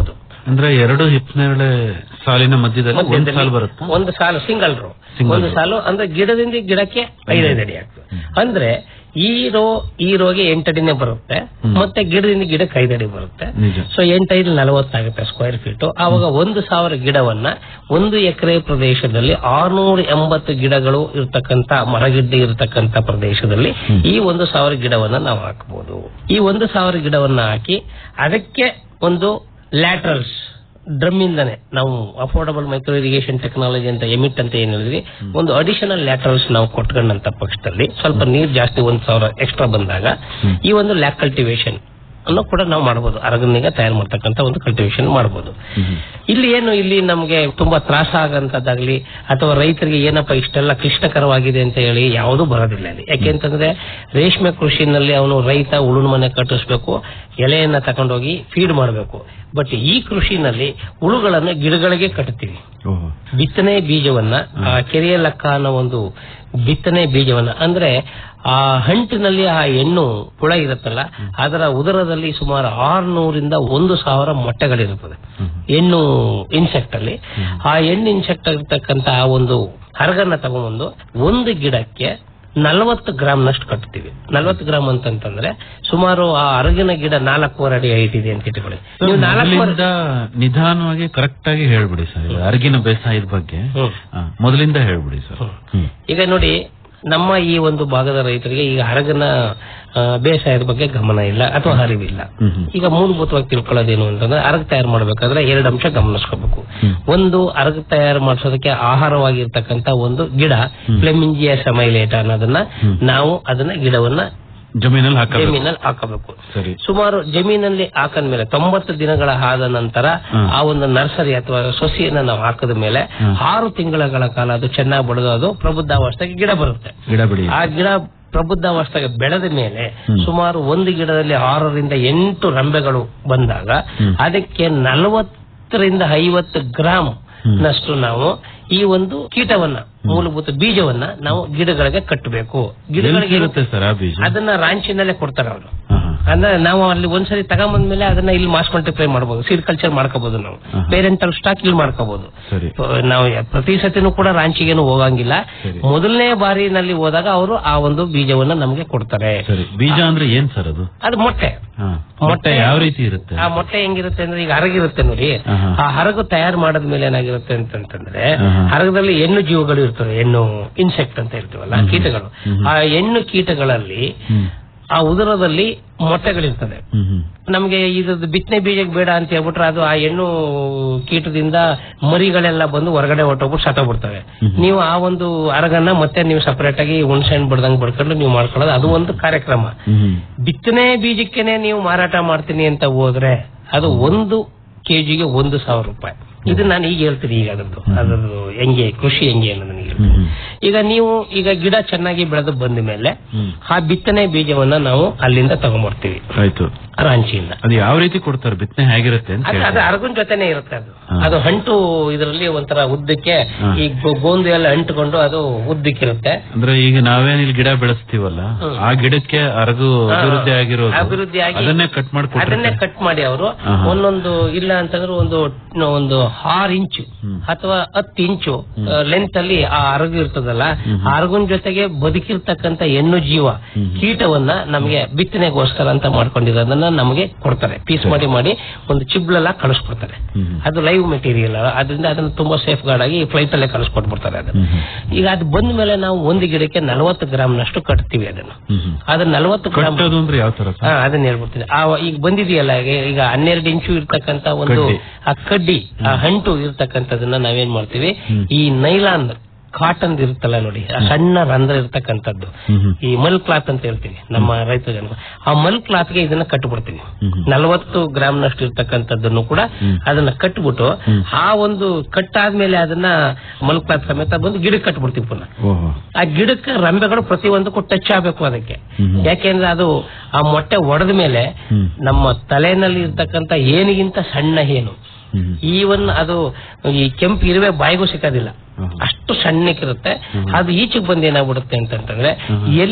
ಅಂದ್ರೆ ಎರಡು ಹಿಪ್ನೇರಳೆ ಸಾಲಿನ ಮಧ್ಯದಲ್ಲಿ ಒಂದು ಮಧ್ಯದಲ್ಲಿ ಸಾಲು ಬರುತ್ತಾ ಒಂದು ಸಾಲು ಸಿಂಗಲ್ ರೋ Single ಒಂದು row. ಸಾಲು ಅಂದ್ರೆ ಗಿಡದಿಂದ ಗಿಡಕ್ಕೆ ಐದೈದು ಅಡಿ ಆಗ್ತದೆ ಅಂದ್ರೆ ಈ ರೋ ಈ ರೋಗೆ ಎಂಟಡಿನೇ ಬರುತ್ತೆ ಹ್ಮ್. ಮತ್ತೆ ಗಿಡದಿಂದ ಗಿಡಕ್ಕೆ ಐದಡಿ ಬರುತ್ತೆ ನಿಜ ಸೊ ಎಂಟೈದು ನಲವತ್ತಾಗುತ್ತೆ ಸ್ಕ್ವೇರ್ ಫೀಟ್ ಆವಾಗ ಒಂದು ಸಾವಿರ ಗಿಡವನ್ನ ಒಂದು ಎಕರೆ ಪ್ರದೇಶದಲ್ಲಿ ಆರ್ನೂರ ಎಂಬತ್ತು ಗಿಡಗಳು ಇರ್ತಕ್ಕಂತ ಮರಗಿಡ್ಡೆ ಇರತಕ್ಕಂತ ಪ್ರದೇಶದಲ್ಲಿ ಈ ಒಂದು ಸಾವಿರ ಗಿಡವನ್ನ ನಾವು ಹಾಕಬಹುದು ಈ ಒಂದು ಸಾವಿರ ಗಿಡವನ್ನ ಹಾಕಿ ಅದಕ್ಕೆ ಒಂದು ಲ್ಯಾಟ್ರಲ್ಸ್ ಡ್ರಮ್ ಇಂದಾನೆ ನಾವು ಅಫೋರ್ಡಬಲ್ ಮೈಕ್ರೋ ಇರಿಗೇಷನ್ ಟೆಕ್ನಾಲಜಿ ಅಂತ ಎಮಿಟ್ ಅಂತ ಏನ್ ಹೇಳಿದ್ವಿ ಒಂದು ಅಡಿಷನಲ್ ಲ್ಯಾಟ್ರಲ್ಸ್ ನಾವು ಕೊಟ್ಕೊಂಡಂತ ಪಕ್ಷದಲ್ಲಿ ಸ್ವಲ್ಪ ನೀರ್ ಜಾಸ್ತಿ ಒಂದ್ ಸಾವಿರ ಎಕ್ಸ್ಟ್ರಾ ಬಂದಾಗ ಈ ಒಂದು ಲ್ಯಾಕ್ ಕಲ್ಟಿವೇಶನ್ ಅನ್ನು ಕೂಡ ನಾವು ಮಾಡಬಹುದು ಅರಗನಿಗೆ ತಯಾರು ಮಾಡ್ತಕ್ಕಂತ ಒಂದು ಕಲ್ಟಿವೇಶನ್ ಮಾಡಬಹುದು ಇಲ್ಲಿ ಏನು ಇಲ್ಲಿ ನಮಗೆ ತುಂಬಾ ತ್ರಾಸ ಆಗಂತದ್ದಾಗ್ಲಿ ಅಥವಾ ರೈತರಿಗೆ ಏನಪ್ಪ ಇಷ್ಟೆಲ್ಲ ಕ್ಲಿಷ್ಟಕರವಾಗಿದೆ ಅಂತ ಹೇಳಿ ಯಾವುದೂ ಬರೋದಿಲ್ಲ ಅಲ್ಲಿ ಯಾಕೆಂತಂದ್ರೆ ರೇಷ್ಮೆ ಕೃಷಿನಲ್ಲಿ ಅವನು ರೈತ ಉಳುನ್ ಮನೆ ಕಟ್ಟಿಸ್ಬೇಕು ಎಲೆಯನ್ನ ತಗೊಂಡೋಗಿ ಫೀಡ್ ಮಾಡಬೇಕು ಬಟ್ ಈ ಕೃಷಿನಲ್ಲಿ ಹುಳುಗಳನ್ನ ಗಿಡಗಳಿಗೆ ಕಟ್ತೀವಿ ಓಹೋ ಬಿತ್ತನೆ ಬೀಜವನ್ನ ಆ ಕೆರೆಯ ಲೆಕ್ಕ ಅನ್ನೋ ಒಂದು ಬಿತ್ತನೆ ಬೀಜವನ್ನ ಅಂದ್ರೆ ಆ ಹಂಟಿನಲ್ಲಿ ಆ ಹೆಣ್ಣು ಹುಳ ಇರುತ್ತಲ್ಲ ಅದರ ಉದರದಲ್ಲಿ ಸುಮಾರು ಆರ್ನೂರಿಂದ ಒಂದು ಸಾವಿರ ಮೊಟ್ಟೆಗಳಿರುತ್ತದೆ ಹೆಣ್ಣು ಇನ್ಸೆಕ್ಟ್ ಅಲ್ಲಿ ಆ ಹೆಣ್ಣು ಇನ್ಸೆಕ್ಟ್ ಇರ್ತಕ್ಕಂತ ಆ ಒಂದು ಹರಗನ್ನ ತಗೊಂಡ್ಬಂದು ಒಂದು ಗಿಡಕ್ಕೆ ನಲವತ್ತು ಗ್ರಾಮ್ ನಷ್ಟು ಕಟ್ತೀವಿ ನಲವತ್ತು ಗ್ರಾಮ್ ಅಂತಂತಂದ್ರೆ ಸುಮಾರು ಆ ಅರಗಿನ ಗಿಡ ನಾಲ್ಕೂವರೆ ಅಡಿ ಹೈಟ್ ಇದೆ ಅಂತ ಇಟ್ಕೊಳ್ಳಿ ನೀವು ನಾಲ್ಕೂವರೆ ಮೊದಲಿಂದ ನಿಧಾನವಾಗಿ ಕರೆಕ್ಟ್ ಆಗಿ ಹೇಳ್ಬಿಡಿ ಸರ್ ಇದು ಅರಗಿನ ಬೇಸಾಯದ ಬಗ್ಗೆ ಹ್ಮ್. ಆ, ಮೊದಲಿಂದ ಹೇಳ್ಬಿಡಿ ಸರ್ ಹ್ಮ್ ಈಗ ನೋಡಿ ನಮ್ಮ ಈ ಒಂದು ಭಾಗದ ರೈತರಿಗೆ ಈಗ ಹರಗನ ಆ, ಬೇಸಾಯದ ಬಗ್ಗೆ ಗಮನ ಇಲ್ಲ ಅಥವಾ ಅರಿವಿಲ್ಲ ಹ್ಮ್ ಹ್ಮ್. ಈಗ ಮೂಲಭೂತವಾಗಿ ತಿಳ್ಕೊಳ್ಳೋದೇನು ಅಂತಂದ್ರೆ ಅರಗ ತಯಾರು ಮಾಡ್ಬೇಕಾದ್ರೆ ಎರಡು ಅಂಶ ಗಮನಿಸ್ಕೋಬೇಕು ಒಂದು ಅರಗ ತಯಾರು ಮಾಡಿಸೋದಕ್ಕೆ ಆಹಾರವಾಗಿರ್ತಕ್ಕಂತ ಒಂದು ಗಿಡ ಫ್ಲೆಮಿಂಜಿಯ ಸಮೈಲೇಟ ಅನ್ನೋದನ್ನ ನಾವು ಅದನ್ನ ಗಿಡವನ್ನ ಜಮೀನಲ್ಲಿ ಹಾಕಬೇಕು ಜಮೀನಲ್ಲಿ ಹಾಕಬೇಕು ಸರಿ ಸುಮಾರು ಜಮೀನಲ್ಲಿ ಹಾಕಂದ್ಮೇಲೆ ತೊಂಬತ್ತು ದಿನಗಳ ಆದ ನಂತರ ಹ್ಮ್. ಆ ಒಂದು ನರ್ಸರಿ ಅಥವಾ ಸೊಸಿಯನ್ನ ನಾವು ಹಾಕಿದ ಮೇಲೆ ಹ್ಮ್. ಆರು ತಿಂಗಳ ಕಾಲ ಅದು ಚೆನ್ನಾಗಿ ಬೆಳೆದು ಅದು ಪ್ರಬುದ್ಧಾವಸ್ಥೆಗೆ ಗಿಡ ಬರುತ್ತೆ ಗಿಡ ಬಿಡಿ ಆ ಗಿಡ ಪ್ರಬುದ್ಧಾವಸ್ಥೆಗೆ ಬೆಳೆದ ಮೇಲೆ ಹ್ಮ್. ಸುಮಾರು ಒಂದು ಗಿಡದಲ್ಲಿ ಆರರಿಂದ ಎಂಟು ರಂಬೆಗಳು ಬಂದಾಗ ಹ್ಮ್. ಅದಕ್ಕೆ ನಲವತ್ತರಿಂದ ಐವತ್ತು ಗ್ರಾಮ್ ಹ್ಮ್. ನಷ್ಟು ನಾವು ಈ ಒಂದು ಕೀಟವನ್ನ ಮೂಲಭೂತ ಬೀಜವನ್ನ ನಾವು ಗಿಡಗಳಿಗೆ ಕಟ್ಟಬೇಕು ಎಲ್ಲಿ ಗಿಡಗಳಿಗೆ ಸಿಗುತ್ತೆ ಸರ್ ಆ ಬೀಜ ಅದನ್ನ ರಾಂಚಿನಲ್ಲೇ ಕೊಡ್ತಾರೆ ಅವರು ಹಾ, ಹಾ. ಅಂದ್ರೆ ನಾವು ಅಲ್ಲಿ ಒಂದ್ಸರಿ ತಗೊಂಬಂದ್ಮೇಲೆ ಅದನ್ನ ಇಲ್ಲಿ ಮಾಸ್ ಮಲ್ಟಿಪ್ಲೈ ಮಾಡಬಹುದು ಸೀಡ್ ಕಲ್ಚರ್ ಮಾಡ್ಕೋಬಹುದು ನಾವು ಆಹಾ. ಪೇರೆಂಟಲ್ ಸ್ಟಾಕ್ ಇಲ್ಲಿ ಮಾಡ್ಕೋಬಹುದು ಸರಿ ನಾವು ಪ್ರತಿ ಸತಿನೂ ಕೂಡ ರಾಂಚಿಗೇನು ಹೋಗಂಗಿಲ್ಲ ಸರಿ. ಮೊದಲನೇ ಬಾರಿನಲ್ಲಿ ಹೋದಾಗ ಅವರು ಆ ಒಂದು ಬೀಜವನ್ನ ನಮಗೆ ಕೊಡ್ತಾರೆ ಸರಿ ಬೀಜ ಅಂದ್ರೆ ಏನ್ ಸರ್ ಅದು ಅದು ಮೊಟ್ಟೆ ಹಾ. ಮೊಟ್ಟೆ ಯಾವ ರೀತಿ ಇರುತ್ತೆ ಆ ಮೊಟ್ಟೆ ಹೆಂಗಿರುತ್ತೆ ಅಂದ್ರೆ ಈಗ ಹರಗಿರುತ್ತೆ ನೋಡಿ ಆಹಾ. ಆ ಹರಗು ತಯಾರು ಮಾಡದ್ಮೇಲೆ ಏನಾಗಿರುತ್ತೆ ಅಂತಂತಂದ್ರೆ ಆಹಾ. ಹರಗದಲ್ಲಿ ಹೆಣ್ಣು ಜೀವಗಳು ಇರ್ತವೆ ಹೆಣ್ಣು ಇನ್ಸೆಕ್ಟ್ ಅಂತ ಇರ್ತೀವಲ್ಲ ಹ್ಮ್. ಕೀಟಗಳು ಹ್ಮ್. ಆ ಹೆಣ್ಣು ಕೀಟಗಳಲ್ಲಿ ಹ್ಮ್ ಆ ಉದರದಲ್ಲಿ ಮೊಟ್ಟೆಗಳಿರ್ತದೆ ಹ್ಮ್ ಹ್ಮ್ ನಮಗೆ ಇದ್ರದ್ದು ಬಿತ್ತನೆ ಬೀಜಕ್ಕೆ ಬೇಡ ಅಂತ ಹೇಳ್ಬಿಟ್ರೆ ಅದು ಆ ಹೆಣ್ಣು ಕೀಟದಿಂದ ಮರಿಗಳೆಲ್ಲ ಬಂದು ಹೊರಗಡೆ ಹೊಟ್ಟೋಗ್ಬಿಟ್ಟು ಸತ್ತೋಗ್ಬಿಡ್ತವೆ ಹ್ಮ್. ನೀವು ಆ ಒಂದು ಅರಗನ್ನ ಮತ್ತೆ ನೀವು ಸಪರೇಟ್ ಆಗಿ ಹುಣಸೆ ಹಣ್ಣು ಬಡ್ದಂಗ್ ಬಡ್ಕೊಂಡು ನೀವು ಮಾಡ್ಕೊಳ್ಳೋದು ಅದು ಒಂದು ಕಾರ್ಯಕ್ರಮ ಹ್ಮ್ ಹ್ಮ್ ಬಿತ್ತನೆ ಬೀಜಕ್ಕೆನೆ ನೀವು ಮಾರಾಟ ಮಾಡ್ತೀನಿ ಅಂತ ಹೋದ್ರೆ ಅದು ಒಂದು ಕೆಜಿಗೆ ಒಂದು ಸಾವಿರ ರೂಪಾಯಿ ಇದು ನಾನು ಈಗ ಹೇಳ್ತೀನಿ ಈಗ ಅದರದ್ದು ಅದರದ್ದು ಹೆಂಗೆ ಕೃಷಿ ಹೆಂಗೆ ಅನ್ನೋದು ನನಗೆ ಹೇಳ್ತೀನಿ. ಹ್ಮ್ ಹ್ಮ್ ಈಗ ನೀವು ಈಗ ಗಿಡ ಚೆನ್ನಾಗಿ ಬೆಳೆದು ಬಂದ ಮೇಲೆ ಹ್ಮ್. ಆ ಬಿತ್ತನೆ ಬೀಜವನ್ನ ನಾವು ಅಲ್ಲಿಂದ ತಗೊಂಡ್ಬರ್ತೀವಿ ಆಯ್ತು ರಾಂಚಿಯಿಂದ ಅದು ಯಾವ ರೀತಿ ಕೊಡ್ತಾರೆ ಬಿತ್ತನೆ ಹೇಗಿರುತ್ತೆ ಅಂತ ಅದು ಅದು ಹೇಳ್ತಾರೆ. ಅರಗುನ್ ಜೊತೆನೆ ಇರುತ್ತೆ ಅದು ಹಾ. ಅದು ಅಂಟು ಇದರಲ್ಲಿ ಒಂಥರ ಉದ್ದಕ್ಕೆ ಹಾ. ಈ ಗೋ- ಗೋಂದು ಎಲ್ಲ ಅಂಟುಕೊಂಡು ಅದು ಉದ್ದಕ್ಕಿರುತ್ತೆ ಅಂದ್ರೆ ಈಗ ನಾವೇನ್ ಇಲ್ಲಿ ಗಿಡ ಬೆಳೆಸ್ತೀವಲ್ಲ ಹ್ಮ್. ಆ ಗಿಡಕ್ಕೆ ಅರಗು ಹಾ. ಅಭಿವೃದ್ಧಿ ಆಗಿರೋದು ಅಭಿವೃದ್ಧಿ ಆಗಿ ಅದನ್ನೇ ಕಟ್ ಮಾಡಿ ಅದನ್ನೇ ಕಟ್ ಮಾಡಿ ಅವರು ಆಹಾ. ಒಂದೊಂದು ಇಲ್ಲ ಅಂತಂದ್ರೆ ಒಂದು ಒಂದು ಆರು ಇಂಚು ಹ್ಮ್. ಅಥವಾ ಹತ್ತು ಇಂಚು ಲೆಂತ್ ಅಲ್ಲಿ ಆ ಅರಗು ಇರ್ತದಲ್ಲ ಹ್ಮ್. ಆ ಅರಗುನ್ ಜೊತೆಗೆ ಬದುಕಿರ್ತಕ್ಕಂತ ಹೆಣ್ಣು ಜೀವ ಹ್ಮ್. ಕೀಟವನ್ನ ನಮಗೆ ಬಿತ್ತನೆಗೋಸ್ಕರ ಅಂತ ಮಾಡ್ಕೊಂಡಿರೋದನ್ನ ನಮಗೆ ಕೊಡ್ತಾರೆ ಪೀಸ್ ಮಾಡಿ ಮಾಡಿ ಒಂದು ಚಿಬ್ಲೆಲ್ಲ ಕಳಿಸ್ಕೊಡ್ತಾರೆ ಹ್ಮ್. ಅದು ಲೈವ್ ಮೆಟೀರಿಯಲ್ ಅದರಿಂದ ಅದನ್ನ ತುಂಬಾ ಸೇಫ್ ಗಾರ್ಡ್ ಆಗಿ ಫ್ಲೈಟ್ ಅಲ್ಲೇ ಕಳಿಸ್ಕೊಟ್ಬಿಡ್ತಾರೆ ಅದನ್ನ ಹ್ಮ್. ಈಗ ಅದು ಬಂದ ಮೇಲೆ ನಾವು ಒಂದು ಗಿಡಕ್ಕೆ ನಲವತ್ತು ಗ್ರಾಮ್ ನಷ್ಟು ಕಟ್ತೀವಿ ಅದನ್ನು ಹ್ಮ್ ಹ್ಮ್. ಅದನ್ನ ನಲವತ್ತು ಗ್ರಾಮ್ ಕಟ್ಟೋದು ಅಂದ್ರೆ ಯಾವ ತರ ಸರ್? ಹಾ ಅದನ್ನ ಹೇಳ್ಬಿಡ್ತೀನಿ ಆ ಈಗ ಬಂದಿದೆಯಲ್ಲ ಈಗ- ಈಗ ಹನ್ನೆರಡು ಇಂಚು ಇರ್ತಕ್ಕಂತ ಒಂದು ಕಡ್ಡಿ. ಆ ಕಡ್ಡಿ ಆ ಹಂಟು ಇರ್ತಕ್ಕಂಥದನ್ನ ನಾವೇನ್ ಮಾಡ್ತೀವಿ ಹ್ಮ್. ಈ ನೈಲಾನ್ ಕಾಟನ್ ಇರುತ್ತಲ್ಲ ನೋಡಿ ಆ ಸಣ್ಣ ರಂಧ್ರ ಇರ್ತಕ್ಕಂಥದ್ದು ಹ್ಮ್ ಹ್ಮ್. ಈ ಮಲ್ ಕ್ಲಾತ್ ಅಂತ ಹೇಳ್ತೀವಿ ನಮ್ಮ ರೈತ ಜನ ಆ ಮಲ್ ಕ್ಲಾತ್ಗೆ ಇದನ್ನ ಕಟ್ಬಿಡ್ತೀವಿ ಹ್ಮ್ ಹ್ಮ್. ನಲವತ್ತು ಗ್ರಾಮ್ ನಷ್ಟು ಇರ್ತಕ್ಕಂಥದ್ದನ್ನು ಕೂಡ ಹ್ಮ್. ಅದನ್ನ ಕಟ್ಬಿಟ್ಟು ಹ್ಮ್. ಆ ಒಂದು ಕಟ್ಟಾದ್ಮೇಲೆ ಅದನ್ನ ಮಲ್ ಕ್ಲಾತ್ ಸಮೇತ ಬಂದು ಗಿಡಕ್ಕೆ ಕಟ್ಬಿಡ್ತೀವಿ ಪುನಃ ಓಹೋ ಆ ಗಿಡಕ್ಕೆ ರಂಬೆಗಳು ಪ್ರತಿಯೊಂದಕ್ಕೂ ಟಚ್ ಆಗಬೇಕು ಅದಕ್ಕೆ ಹ್ಮ್. ಯಾಕೆಂದ್ರೆ ಅದು ಆ ಮೊಟ್ಟೆ ಒಡೆದ ಮೇಲೆ ಹ್ಮ್. ನಮ್ಮ ತಲೆನಲ್ಲಿ ಇರ್ತಕ್ಕಂತ ಏನಿಗಿಂತ ಸಣ್ಣ ಏನು ಹ್ಮ್. ಈವನ್ ಅದು ಈ ಕೆಂಪು ಇರುವೆ ಬಾಯಿಗೂ ಸಿಕ್ಕೋದಿಲ್ಲ ಹ್ಮ್. ಅಷ್ಟು ಸಣ್ಣಕ್ಕಿರುತ್ತೆ ಹ್ಮ್. ಅದು ಈಚೆಗೆ ಬಂದು ಏನಾಗ್ಬಿಡುತ್ತೆ ಅಂತಂತಂದ್ರೆ ಹ್ಮ್. ಎಲ್ಲಿ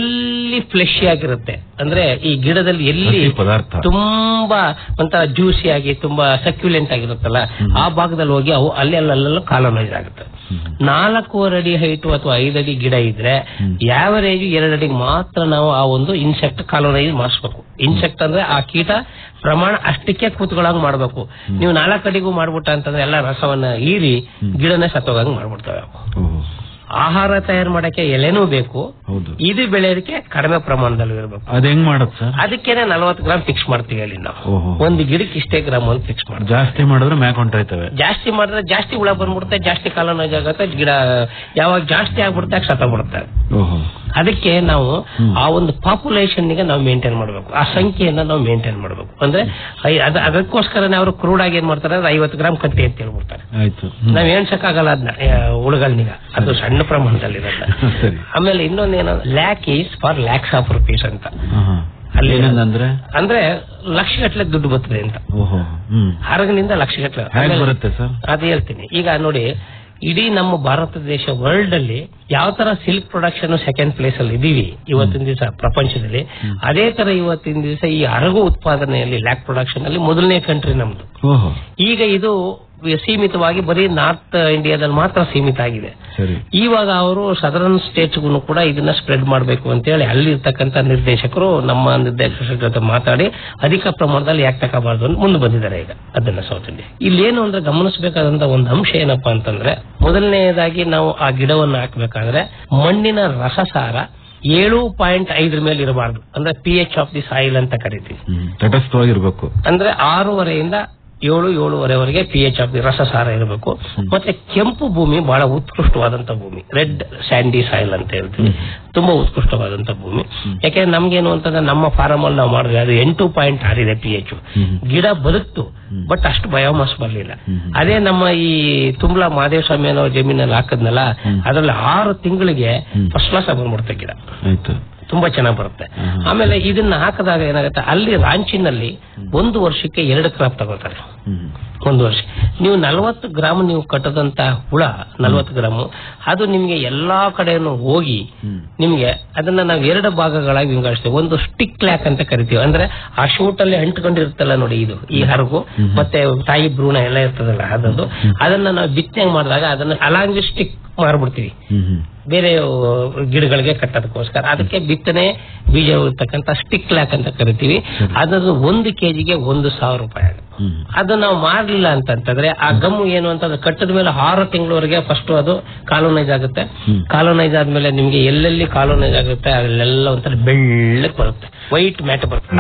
ಎಲ್ಲಿ ಫ್ಲೆಶ್ ಆಗಿರುತ್ತೆ ಅಂದ್ರೆ ಈ ಗಿಡದಲ್ಲಿ ಎಲ್ಲಿ ಹಸಿ ಪದಾರ್ಥ. ತುಂಬಾ ಒಂಥರ ಜ್ಯೂಸಿ ಆಗಿ ತುಂಬಾ ಸಕ್ಯುಲೆಂಟ್ ಆಗಿರುತ್ತಲ್ಲ ಆ ಭಾಗದಲ್ಲಿ ಹೋಗಿ ಅವು ಅಲ್ಲಿ ಅಲ್ಲೆಲ್ಲ ಕಾಲೋನೈಸ್ ಆಗುತ್ತೆ ನಾಲ್ಕೂವರೆ ಅಡಿ ಹೈಟು ಅಥವಾ ಐದಡಿ ಗಿಡ ಇದ್ರೆ ಯಾವರೇಜ್ ಎರಡು ಅಡಿಗೆ ಮಾತ್ರ ನಾವು ಆ ಒಂದು ಇನ್ಸೆಕ್ಟ್ ಕಾಲೋನೈಸ್ ಮಾಡಿಸ್ಬೇಕು ಇನ್ಸೆಕ್ಟ್ ಅಂದ್ರೆ ಆ ಕೀಟ ಪ್ರಮಾಣ ಅಷ್ಟಕ್ಕೆ ಕೂತ್ಕೊಳ್ಳಂಗ್ ಮಾಡ್ಬೇಕು ನೀವು ನಾಲ್ಕು ಅಡಿಗೂ ಮಾಡ್ಬಿಟ್ಟ ಅಂತಂದ್ರೆ ಎಲ್ಲ ರಸವನ್ನ ಹೀರಿ ಗಿಡನೇ ಸತ್ತೋಗಂಗ್ ಮಾಡ್ಬಿಡ್ತವೆ ಅವು. ಆಹಾರ ತಯಾರು ಮಾಡಕ್ಕೆ ಎಲೆನೂ ಬೇಕು ಹೌದು ಇದು ಬೆಳೆಯೋದಕ್ಕೆ ಕಡಿಮೆ ಪ್ರಮಾಣದಲ್ಲಿ ಇರಬೇಕು ಅದ್ ಹೆಂಗ್ ಮಾಡತ್ ಸರ್ ಅದಕ್ಕೇನೆ ನಲವತ್ತು ಗ್ರಾಮ್ ಫಿಕ್ಸ್ ಮಾಡ್ತೀವಿ ಅಲ್ಲಿ ನಾವು ಓಹೋ ಒಂದು ಗಿಡಕ್ಕೆ ಇಷ್ಟೇ ಗ್ರಾಮ್ ಅಂತ ಫಿಕ್ಸ್ ಮಾಡ್ತೀವಿ ಜಾಸ್ತಿ ಮಾಡಿದ್ರೆ ಮ್ಯಾಕ್ ಹೊಂಟೋಯ್ತವೆ ಜಾಸ್ತಿ ಮಾಡಿದ್ರೆ ಜಾಸ್ತಿ ಹುಳ ಬಂದ್ಬಿಡುತ್ತೆ ಜಾಸ್ತಿ ಕಾಲೋನೈಸ್ ಆಗುತ್ತೆ ಗಿಡ ಯಾವಾಗ ಜಾಸ್ತಿ ಆಗ್ಬಿಡುತ್ತೆ ಸತ್ತೋಗ್ಬಿಡುತ್ತೆ ಓಹೋ ಅದಕ್ಕೆ ನಾವು ಆ ಒಂದು ಪಾಪ್ಯುಲೇಷನ್ ಗೆ ನಾವು ಮೇಂಟೈನ್ ಮಾಡಬೇಕು ಆ ಸಂಖ್ಯೆಯನ್ನ ನಾವು ಮೇಂಟೈನ್ ಮಾಡಬೇಕು ಅಂದ್ರೆ ಐ- ಅದ- ಅದಕ್ಕೋಸ್ಕರನೇ ಅವರು ಕ್ರೂಡ್ ಆಗಿ ಏನ್ ಮಾಡ್ತಾರೆ ಅಂದ್ರೆ ಐವತ್ತು ಗ್ರಾಮ್ ಕಟ್ಟಿ ಅಂತ ಹೇಳ್ಬಿಡ್ತಾರೆ ಆಯ್ತು ನಾವ್ ಎಣ್ಸಕ್ಕಾಗಲ್ಲ ಅದನ್ನ ಹುಳುಗಳನ್ನೀಗ ಅದು ಸಣ್ಣ ಪ್ರಮಾಣದಲ್ಲಿ ಇರೋದ ಸರಿ ಆಮೇಲೆ ಇನ್ನೊಂದೇನು lac is for lakhs of rupees ಅಂತ ಹಾ, ಹಾ. ಅಲ್ಲಿ ಏನಂದ್ರೆ ಅಂದ್ರೆ ಲಕ್ಷಗಟ್ಲೆ ದುಡ್ಡು ಬರ್ತದೆ ಅಂತ ಓಹೋ ಹ್ಮ್ ಹರಗಿನಿಂದ ಲಕ್ಷಗಟ್ಲೆ ಹೇಗ್ ಆಮೇಲೆ- ಬರುತ್ತೆ ಸರ್ ಅದು ಹೇಳ್ತೀನಿ ಈಗ ನೋಡಿ ಇಡೀ ನಮ್ಮ ಭಾರತ ದೇಶ ವರ್ಲ್ಡ್ ಅಲ್ಲಿ ಯಾವ ತರ ಸಿಲ್ಕ್ ಪ್ರೊಡಕ್ಷನ್ ಸೆಕೆಂಡ್ ಪ್ಲೇಸ್ ಅಲ್ಲಿ ಇದೀವಿ ಇವತ್ತಿನ ದಿವಸ ಪ್ರಪಂಚದಲ್ಲಿ ಅದೇ ತರ ಇವತ್ತಿನ ದಿವಸ ಈ ಅರಗು ಉತ್ಪಾದನೆಯಲ್ಲಿ ಲ್ಯಾಕ್ ಪ್ರೊಡಕ್ಷನ್ ಅಲ್ಲಿ ಮೊದಲನೇ ಕಂಟ್ರಿ ನಮ್ದು ಓಹೋ ಈಗ ಇದು ಸೀಮಿತವಾಗಿ ಬರೀ ನಾರ್ತ್ ಇಂಡಿಯಾದಲ್ಲಿ ಮಾತ್ರ ಸೀಮಿತ ಆಗಿದೆ ಸರಿ ಇವಾಗ ಅವರು ಸದರನ್ ಸ್ಟೇಟ್ಸ್ಗೂ ಕೂಡ ಇದನ್ನ ಸ್ಪ್ರೆಡ್ ಮಾಡಬೇಕು ಅಂತ ಹೇಳಿ ಅಲ್ಲಿರ್ತಕ್ಕಂಥ ನಿರ್ದೇಶಕರು ನಮ್ಮ ನಿರ್ದೇಶಕರ ಜೊತೆ ಮಾತಾಡಿ ಅಧಿಕ ಪ್ರಮಾಣದಲ್ಲಿ ಯಾಕೆ ತಗೋಬಾರ್ದು ಅಂತ ಮುಂದೆ ಬಂದಿದ್ದಾರೆ ಈಗ ಅದನ್ನ ಸೌತ್ ಇಂಡಿಯಾ ಇಲ್ಲಿ ಏನು ಅಂದ್ರೆ ಗಮನಿಸಬೇಕಾದಂತ ಒಂದು ಅಂಶ ಏನಪ್ಪಾ ಅಂತಂದ್ರೆ ಮೊದಲನೆಯದಾಗಿ ನಾವು ಆ ಗಿಡವನ್ನು ಹಾಕ್ಬೇಕಾದ್ರೆ ಮಣ್ಣಿನ ರಸಸಾರ ಏಳು ಪಾಯಿಂಟ್ ಐದರ ಮೇಲೆ ಇರಬಾರ್ದು ಅಂದ್ರೆ P H of the soil ಅಂತ ಕರಿತೀವಿ ಹ್ಮ್ ತಟಸ್ಥವಾಗಿರ್ಬೇಕು ಅಂದ್ರೆ ಆರೂವರೆಯಿಂದ ಏಳು ಏಳುವರೆವರೆಗೆ ಪಿ ಎಚ್ ಆಫ್ ದಿ ರಸಸಾರ ಇರಬೇಕು ಮತ್ತೆ ಕೆಂಪು ಭೂಮಿ ಬಹಳ ಉತ್ಕೃಷ್ಟವಾದಂತ ಭೂಮಿ ರೆಡ್ ಸ್ಯಾಂಡಿ ಸಾಯಿಲ್ ಅಂತ ಹೇಳ್ತೀವಿ ತುಂಬಾ ಉತ್ಕೃಷ್ಟವಾದಂತ ಭೂಮಿ ಯಾಕೆಂದ್ರೆ ನಮ್ಗೇನು ಅಂತಂದ್ರೆ ನಮ್ಮ ಫಾರಂ ಅಲ್ಲಿ ನಾವು ಮಾಡಿದ್ವಿ ಅದು ಎಂಟು ಪಾಯಿಂಟ್ ಆರಿದೆ ಪಿ ಎಚ್ ಗಿಡ ಬದುಕ್ತು ಬಟ್ ಅಷ್ಟು ಬಯೋಮಾಸ್ ಬರಲಿಲ್ಲ ಅದೇ ನಮ್ಮ ಈ ತುಂಬಲಾ ಮಹದೇವ ಸ್ವಾಮಿ ಅನ್ನೋ ಜಮೀನಲ್ಲಿ ಹಾಕದ್ನಲ್ಲ ಅದ್ರಲ್ಲಿ ಆರು ತಿಂಗಳಿಗೆ ಫಸ್ಟ್ ಕ್ಲಾಸ್ ಬಂದ್ಬಿಡುತ್ತೆ ಗಿಡ ಆಯ್ತು ತುಂಬಾ ಚೆನ್ನಾಗಿ ಬರುತ್ತೆ ಆಮೇಲೆ ಇದನ್ನ ಹಾಕಿದಾಗ ಏನಾಗುತ್ತೆ ಅಲ್ಲಿ ರಾಂಚಿನಲ್ಲಿ ಒಂದು ವರ್ಷಕ್ಕೆ ಎರಡು ಕ್ರಾಪ್ ತಗೋತಾರೆ ಹ್ಮ್ ಒಂದು ವರ್ಷ ನೀವು ನಲವತ್ತು ಗ್ರಾಮ್ ನೀವು ಕಟ್ಟದಂತ ಹುಳ ನಲವತ್ತು ಗ್ರಾಮ್ ಅದು ನಿಮ್ಗೆ ಎಲ್ಲಾ ಕಡೆನೂ ಹೋಗಿ ನಿಮ್ಗೆ ಅದನ್ನ ನಾವು ಎರಡು ಭಾಗಗಳಾಗಿ ವಿಂಗಡಿಸ್ತೇವೆ ಒಂದು ಸ್ಟಿಕ್ ಲ್ಯಾಕ್ ಅಂತ ಕರಿತೀವಿ ಅಂದ್ರೆ ಆ ಶೂಟ್ ಅಲ್ಲಿ ಅಂಟ್ಕೊಂಡಿರುತ್ತಲ್ಲ ನೋಡಿ ಇದು ಈ ಹರಗು ಮತ್ತೆ ತಾಯಿ ಭ್ರೂಣ ಎಲ್ಲ ಇರ್ತದಲ್ಲ ಅದೊಂದು ಅದನ್ನ ನಾವು ಬಿತ್ತನೆ ಮಾಡಿದಾಗ ಅದನ್ನ ಅಲಾಂಗ್ ಸ್ಟಿಕ್ ಮಾರ್ಬಿಡ್ತೀವಿ ಹ್ಮ್ ಹ್ಮ್ ಬೇರೆ ಆ, ಗಿಡಗಳಿಗೆ ಕಟ್ಟೋದಕ್ಕೋಸ್ಕರ ಅದಕ್ಕೆ ಬಿತ್ತನೆ ಬೀಜ ಇರ್ತಕ್ಕಂಥ ಸ್ಟಿಕ್ ಲ್ಯಾಕ್ ಅಂತ ಕರಿತೀವಿ ಅದನ್ನು ಒಂದು ಕೆಜಿಗೆ ಒಂದು ಸಾವಿರ ರೂಪಾಯಿ ಆಗುತ್ತೆ ಹ್ಮ್ ಅದು ನಾವು ಮಾಡ್ಲಿಲ್ಲ ಅಂತಂತಂದ್ರೆ ಆ ಗಮ್ಮು ಏನು ಅಂತಂದ್ರೆ ಕಟ್ಟದ ಮೇಲೆ ಆರು ತಿಂಗಳವರೆಗೆ ಫಸ್ಟ್ ಅದು ಕಾಲೋನೈಸ್ ಆಗುತ್ತೆ ಕಾಲೋನೈಸ್ ಆದ್ಮೇಲೆ ನಿಮ್ಗೆ ಎಲ್ಲೆಲ್ಲಿ ಕಾಲೋನೈಸ್ ಆಗುತ್ತೆ ಅಲ್ಲೆಲ್ಲ ಒಂಥರ ಬೆಳ್ಳಕ್ ಬರುತ್ತೆ ವೈಟ್ ಮ್ಯಾಟ್ ಬರುತ್ತೆ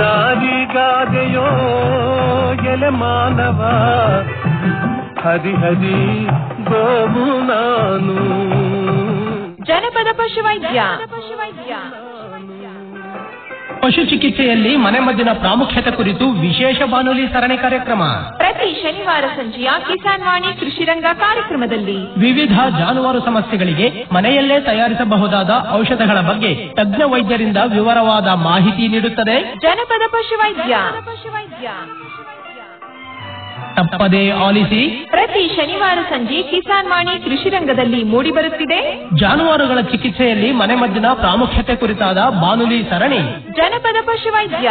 ನೀನಾರಿಗಾದೆಯೋ ಎಲೆ ಮಾನವ ಹರಿ ಹರಿ ಗೋವು ನಾನು ಜನಪದ ಪಶುವೈದ್ಯ ಪಶು ಚಿಕಿತ್ಸೆಯಲ್ಲಿ ಮನೆಮದ್ದಿನ ಪ್ರಾಮುಖ್ಯತೆ ಕುರಿತು ವಿಶೇಷ ಬಾನುಲಿ ಸರಣಿ ಕಾರ್ಯಕ್ರಮ ಪ್ರತಿ ಶನಿವಾರ ಸಂಜೆಯ ಕಿಸಾನ್ ವಾಣಿ ಕೃಷಿರಂಗ ಕಾರ್ಯಕ್ರಮದಲ್ಲಿ ವಿವಿಧ ಜಾನುವಾರು ಸಮಸ್ಯೆಗಳಿಗೆ ಮನೆಯಲ್ಲೇ ತಯಾರಿಸಬಹುದಾದ ಔಷಧಗಳ ಬಗ್ಗೆ ತಜ್ಞ ವೈದ್ಯರಿಂದ ವಿವರವಾದ ಮಾಹಿತಿ ನೀಡುತ್ತದೆ ಜನಪದ ಪಶುವೈದ್ಯ ತಪ್ಪದೇ ಆಲಿಸಿ ಪ್ರತಿ ಶನಿವಾರ ಸಂಜೆ ಕಿಸಾನ್ ವಾಣಿ ಕೃಷಿರಂಗದಲ್ಲಿ ಮೂಡಿಬರುತ್ತಿದೆ ಜಾನುವಾರುಗಳ ಚಿಕಿತ್ಸೆಯಲ್ಲಿ ಮನೆಮದ್ದಿನ ಪ್ರಾಮುಖ್ಯತೆ ಕುರಿತಾದ ಬಾನುಲಿ ಸರಣಿ ಜನಪದ ಪಶುವೈದ್ಯ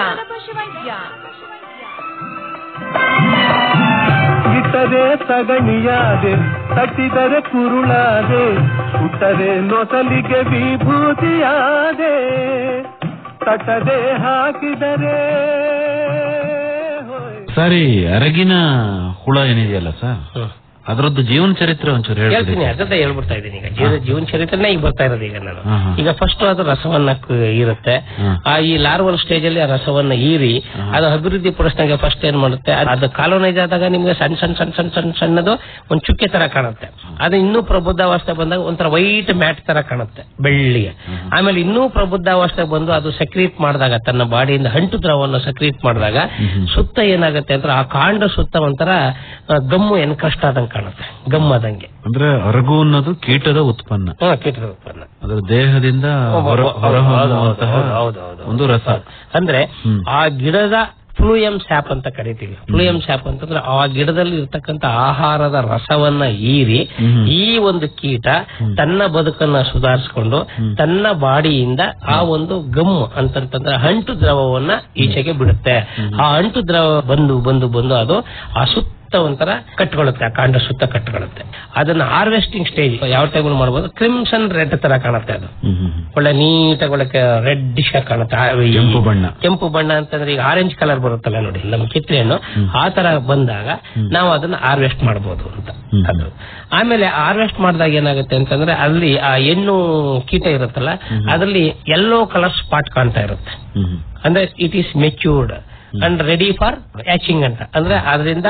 ಇಟ್ಟರೆ ಸಗಣಿಯಾದೆ ತಟ್ಟಿದರೆ ಕುರುಳಾದೆ ಸುಟ್ಟರೆ ನೊಸಲಿಗೆ ವಿಭೂತಿಯಾದೆ ತಟ್ಟದೆ ಹಾಕಿದರೆ ಹೋಯ್. ಸರಿ ಅರಗಿನ ಹುಳ ಏನಿದೆಯಲ್ಲ ಸರ್ ಅದರದ್ದು ಜೀವನ ಚರಿತ್ರೆ ಒಂಚೂರು ಹೇಳ್ಬಿಡಿ ಹೇಳ್ತೀನಿ ಅದನ್ನ ಹೇಳ್ಬಿಡ್ತಾ ಇದ್ದೀನಿ ಈಗ ಜೀವ- ಜೀವನ ಚರಿತ್ರೆನೇ ಈಗ ಬರ್ತಾ ಇರೋದು ಈಗ ನಾನು ಹಾ, ಹಾ. ಈಗ ಫಸ್ಟ್ ಅದು ರಸವನ್ನ ಕ- ಇರುತ್ತೆ ಹಾ. ಆ ಈ ಲಾರ್ವಲ್ ಸ್ಟೇಜ್ ಅಲ್ಲಿ ಆ ರಸವನ್ನ ಈರಿ ಅದು ಅಭಿವೃದ್ಧಿ ಪಡಿಸಿದಾಗ ಫಸ್ಟ್ ಏನ್ ಮಾಡುತ್ತೆ ಅದ್- ಅದು ಕಾಲೋನೈಸ್ ಆದಾಗ ನಿಮ್ಗೆ ಸಣ್ಣ ಸಣ್ಣ ಸಣ್ಣ ಸಣ್ಣ ಸಣ್ಣ ಸಣ್ಣದು ಒಂದ್ ಚುಕ್ಕೆ ತರ ಕಾಣುತ್ತೆ ಅದು ಇನ್ನೂ ಪ್ರಬುದ್ಧಾವಸ್ಥೆ ಬಂದಾಗ ಒಂಥರ ವೈಟ್ ಮ್ಯಾಟ್ ತರ ಕಾಣುತ್ತೆ ಬೆಳ್ಳಿಗೆ ಆಮೇಲೆ ಇನ್ನೂ ಪ್ರಬುದ್ಧಾವಸ್ಥೆ ಬಂದು ಅದು ಸಕ್ರೀಟ್ ಮಾಡಿದಾಗ ತನ್ನ ಬಾಡಿಯಿಂದ ಅಂಟು ದ್ರವವನ್ನು ಸಕ್ರೀಟ್ ಮಾಡಿದಾಗ ಸುತ್ತ ಏನಾಗುತ್ತೆ ಅಂದ್ರೆ ಆ ಕಾಂಡ ಸುತ್ತ ಒಂಥರ ಆ, ಗಮ್ಮು ಎನ್ಕಷ್ಟ ಆದಂಗೆ ಕಾಣುತ್ತೆ ಗಮ್ಮದಂಗೆ ಅಂದ್ರೆ ಅರಗು ಅನ್ನೋದು ಕೀಟದ ಉತ್ಪನ್ನ ಹಾ ಕೀಟದ ಉತ್ಪನ್ನ ಅದರ ದೇಹದಿಂದ ಹೊರ- ಹೊರಹೊಮ್ಮುವಂತಹ ಹೌದು, ಹೌದು, ಹೌದು. ಒಂದು ರಸ ಅಂದ್ರೆ ಹ್ಮ್. ಆ ಗಿಡದ ಫ್ಲೂಯಂ ಸ್ಯಾಪ್ ಅಂತ ಕರಿತೀವಿ ಫ್ಲೂಯಂ ಸ್ಯಾಪ್ ಅಂತಂದ್ರೆ ಆ ಗಿಡದಲ್ಲಿ ಇರ್ತಕ್ಕಂಥ ಆಹಾರದ ರಸವನ್ನ ಹೀರಿ ಈ ಒಂದು ಕೀಟ ತನ್ನ ಬದುಕನ್ನ ಸುಧಾರಿಸಿಕೊಂಡು ತನ್ನ ಬಾಡಿಯಿಂದ ಆ ಒಂದು ಗಮ್ ಅಂತಂತಂದ್ರೆ ಅಂಟು ದ್ರವವನ್ನ ಈಚೆಗೆ ಬಿಡುತ್ತೆ ಆ ಅಂಟು ದ್ರವ ಬಂದು ಬಂದು ಬಂದು ಅದು ಆ ಸುತ್ತ ಒಂಥರ ಕಟ್ಕೊಳ್ಳುತ್ತೆ ಆ ಕಾಂಡ ಸುತ್ತ ಕಟ್ಕೊಳ್ಳುತ್ತೆ ಅದನ್ನ ಹಾರ್ವೆಸ್ಟಿಂಗ್ ಸ್ಟೇಜ್ ಯಾವ ಟೈಮ್ ಮಾಡ್ಬೋದು ಕ್ರಿಮ್ಸನ್ ರೆಡ್ ತರ ಕಾಣುತ್ತೆ ಅದು ಒಳ್ಳೆ ನೀಟಾಗಿ ಒಳ್ಳೆ ರೆಡ್ ಆಗಿ ಕಾಣುತ್ತೆ ಆ ಈ ಕೆಂಪು ಬಣ್ಣ. ಕೆಂಪು ಬಣ್ಣ ಅಂತಂದ್ರೆ ಈಗ ಆರೆಂಜ್ ಕಲರ್ ಬರುತ್ತಲ್ಲ ನೋಡಿ ನಮ್ಮ ಕಿತ್ತಳೆ ಹಣ್ಣು ಆ ತರ ಬಂದಾಗ ನಾವು ಅದನ್ನ ಹಾರ್ವೆಸ್ಟ್ ಮಾಡಬಹುದು ಅಂತ ಅದು ಆಮೇಲೆ ಹಾರ್ವೆಸ್ಟ್ ಮಾಡಿದಾಗ ಏನಾಗುತ್ತೆ ಅಂತಂದ್ರೆ ಅಲ್ಲಿ ಆ ಹೆಣ್ಣು ಕೀಟ ಇರುತ್ತಲ್ಲ ಅದರಲ್ಲಿ ಯೆಲ್ಲೋ ಕಲರ್ ಸ್ಪಾಟ್ ಕಾಣ್ತಾ ಇರುತ್ತೆ ಅಂದ್ರೆ it is matured and ready for hatching ಅಂತ ಅಂದ್ರೆ ಅದರಿಂದ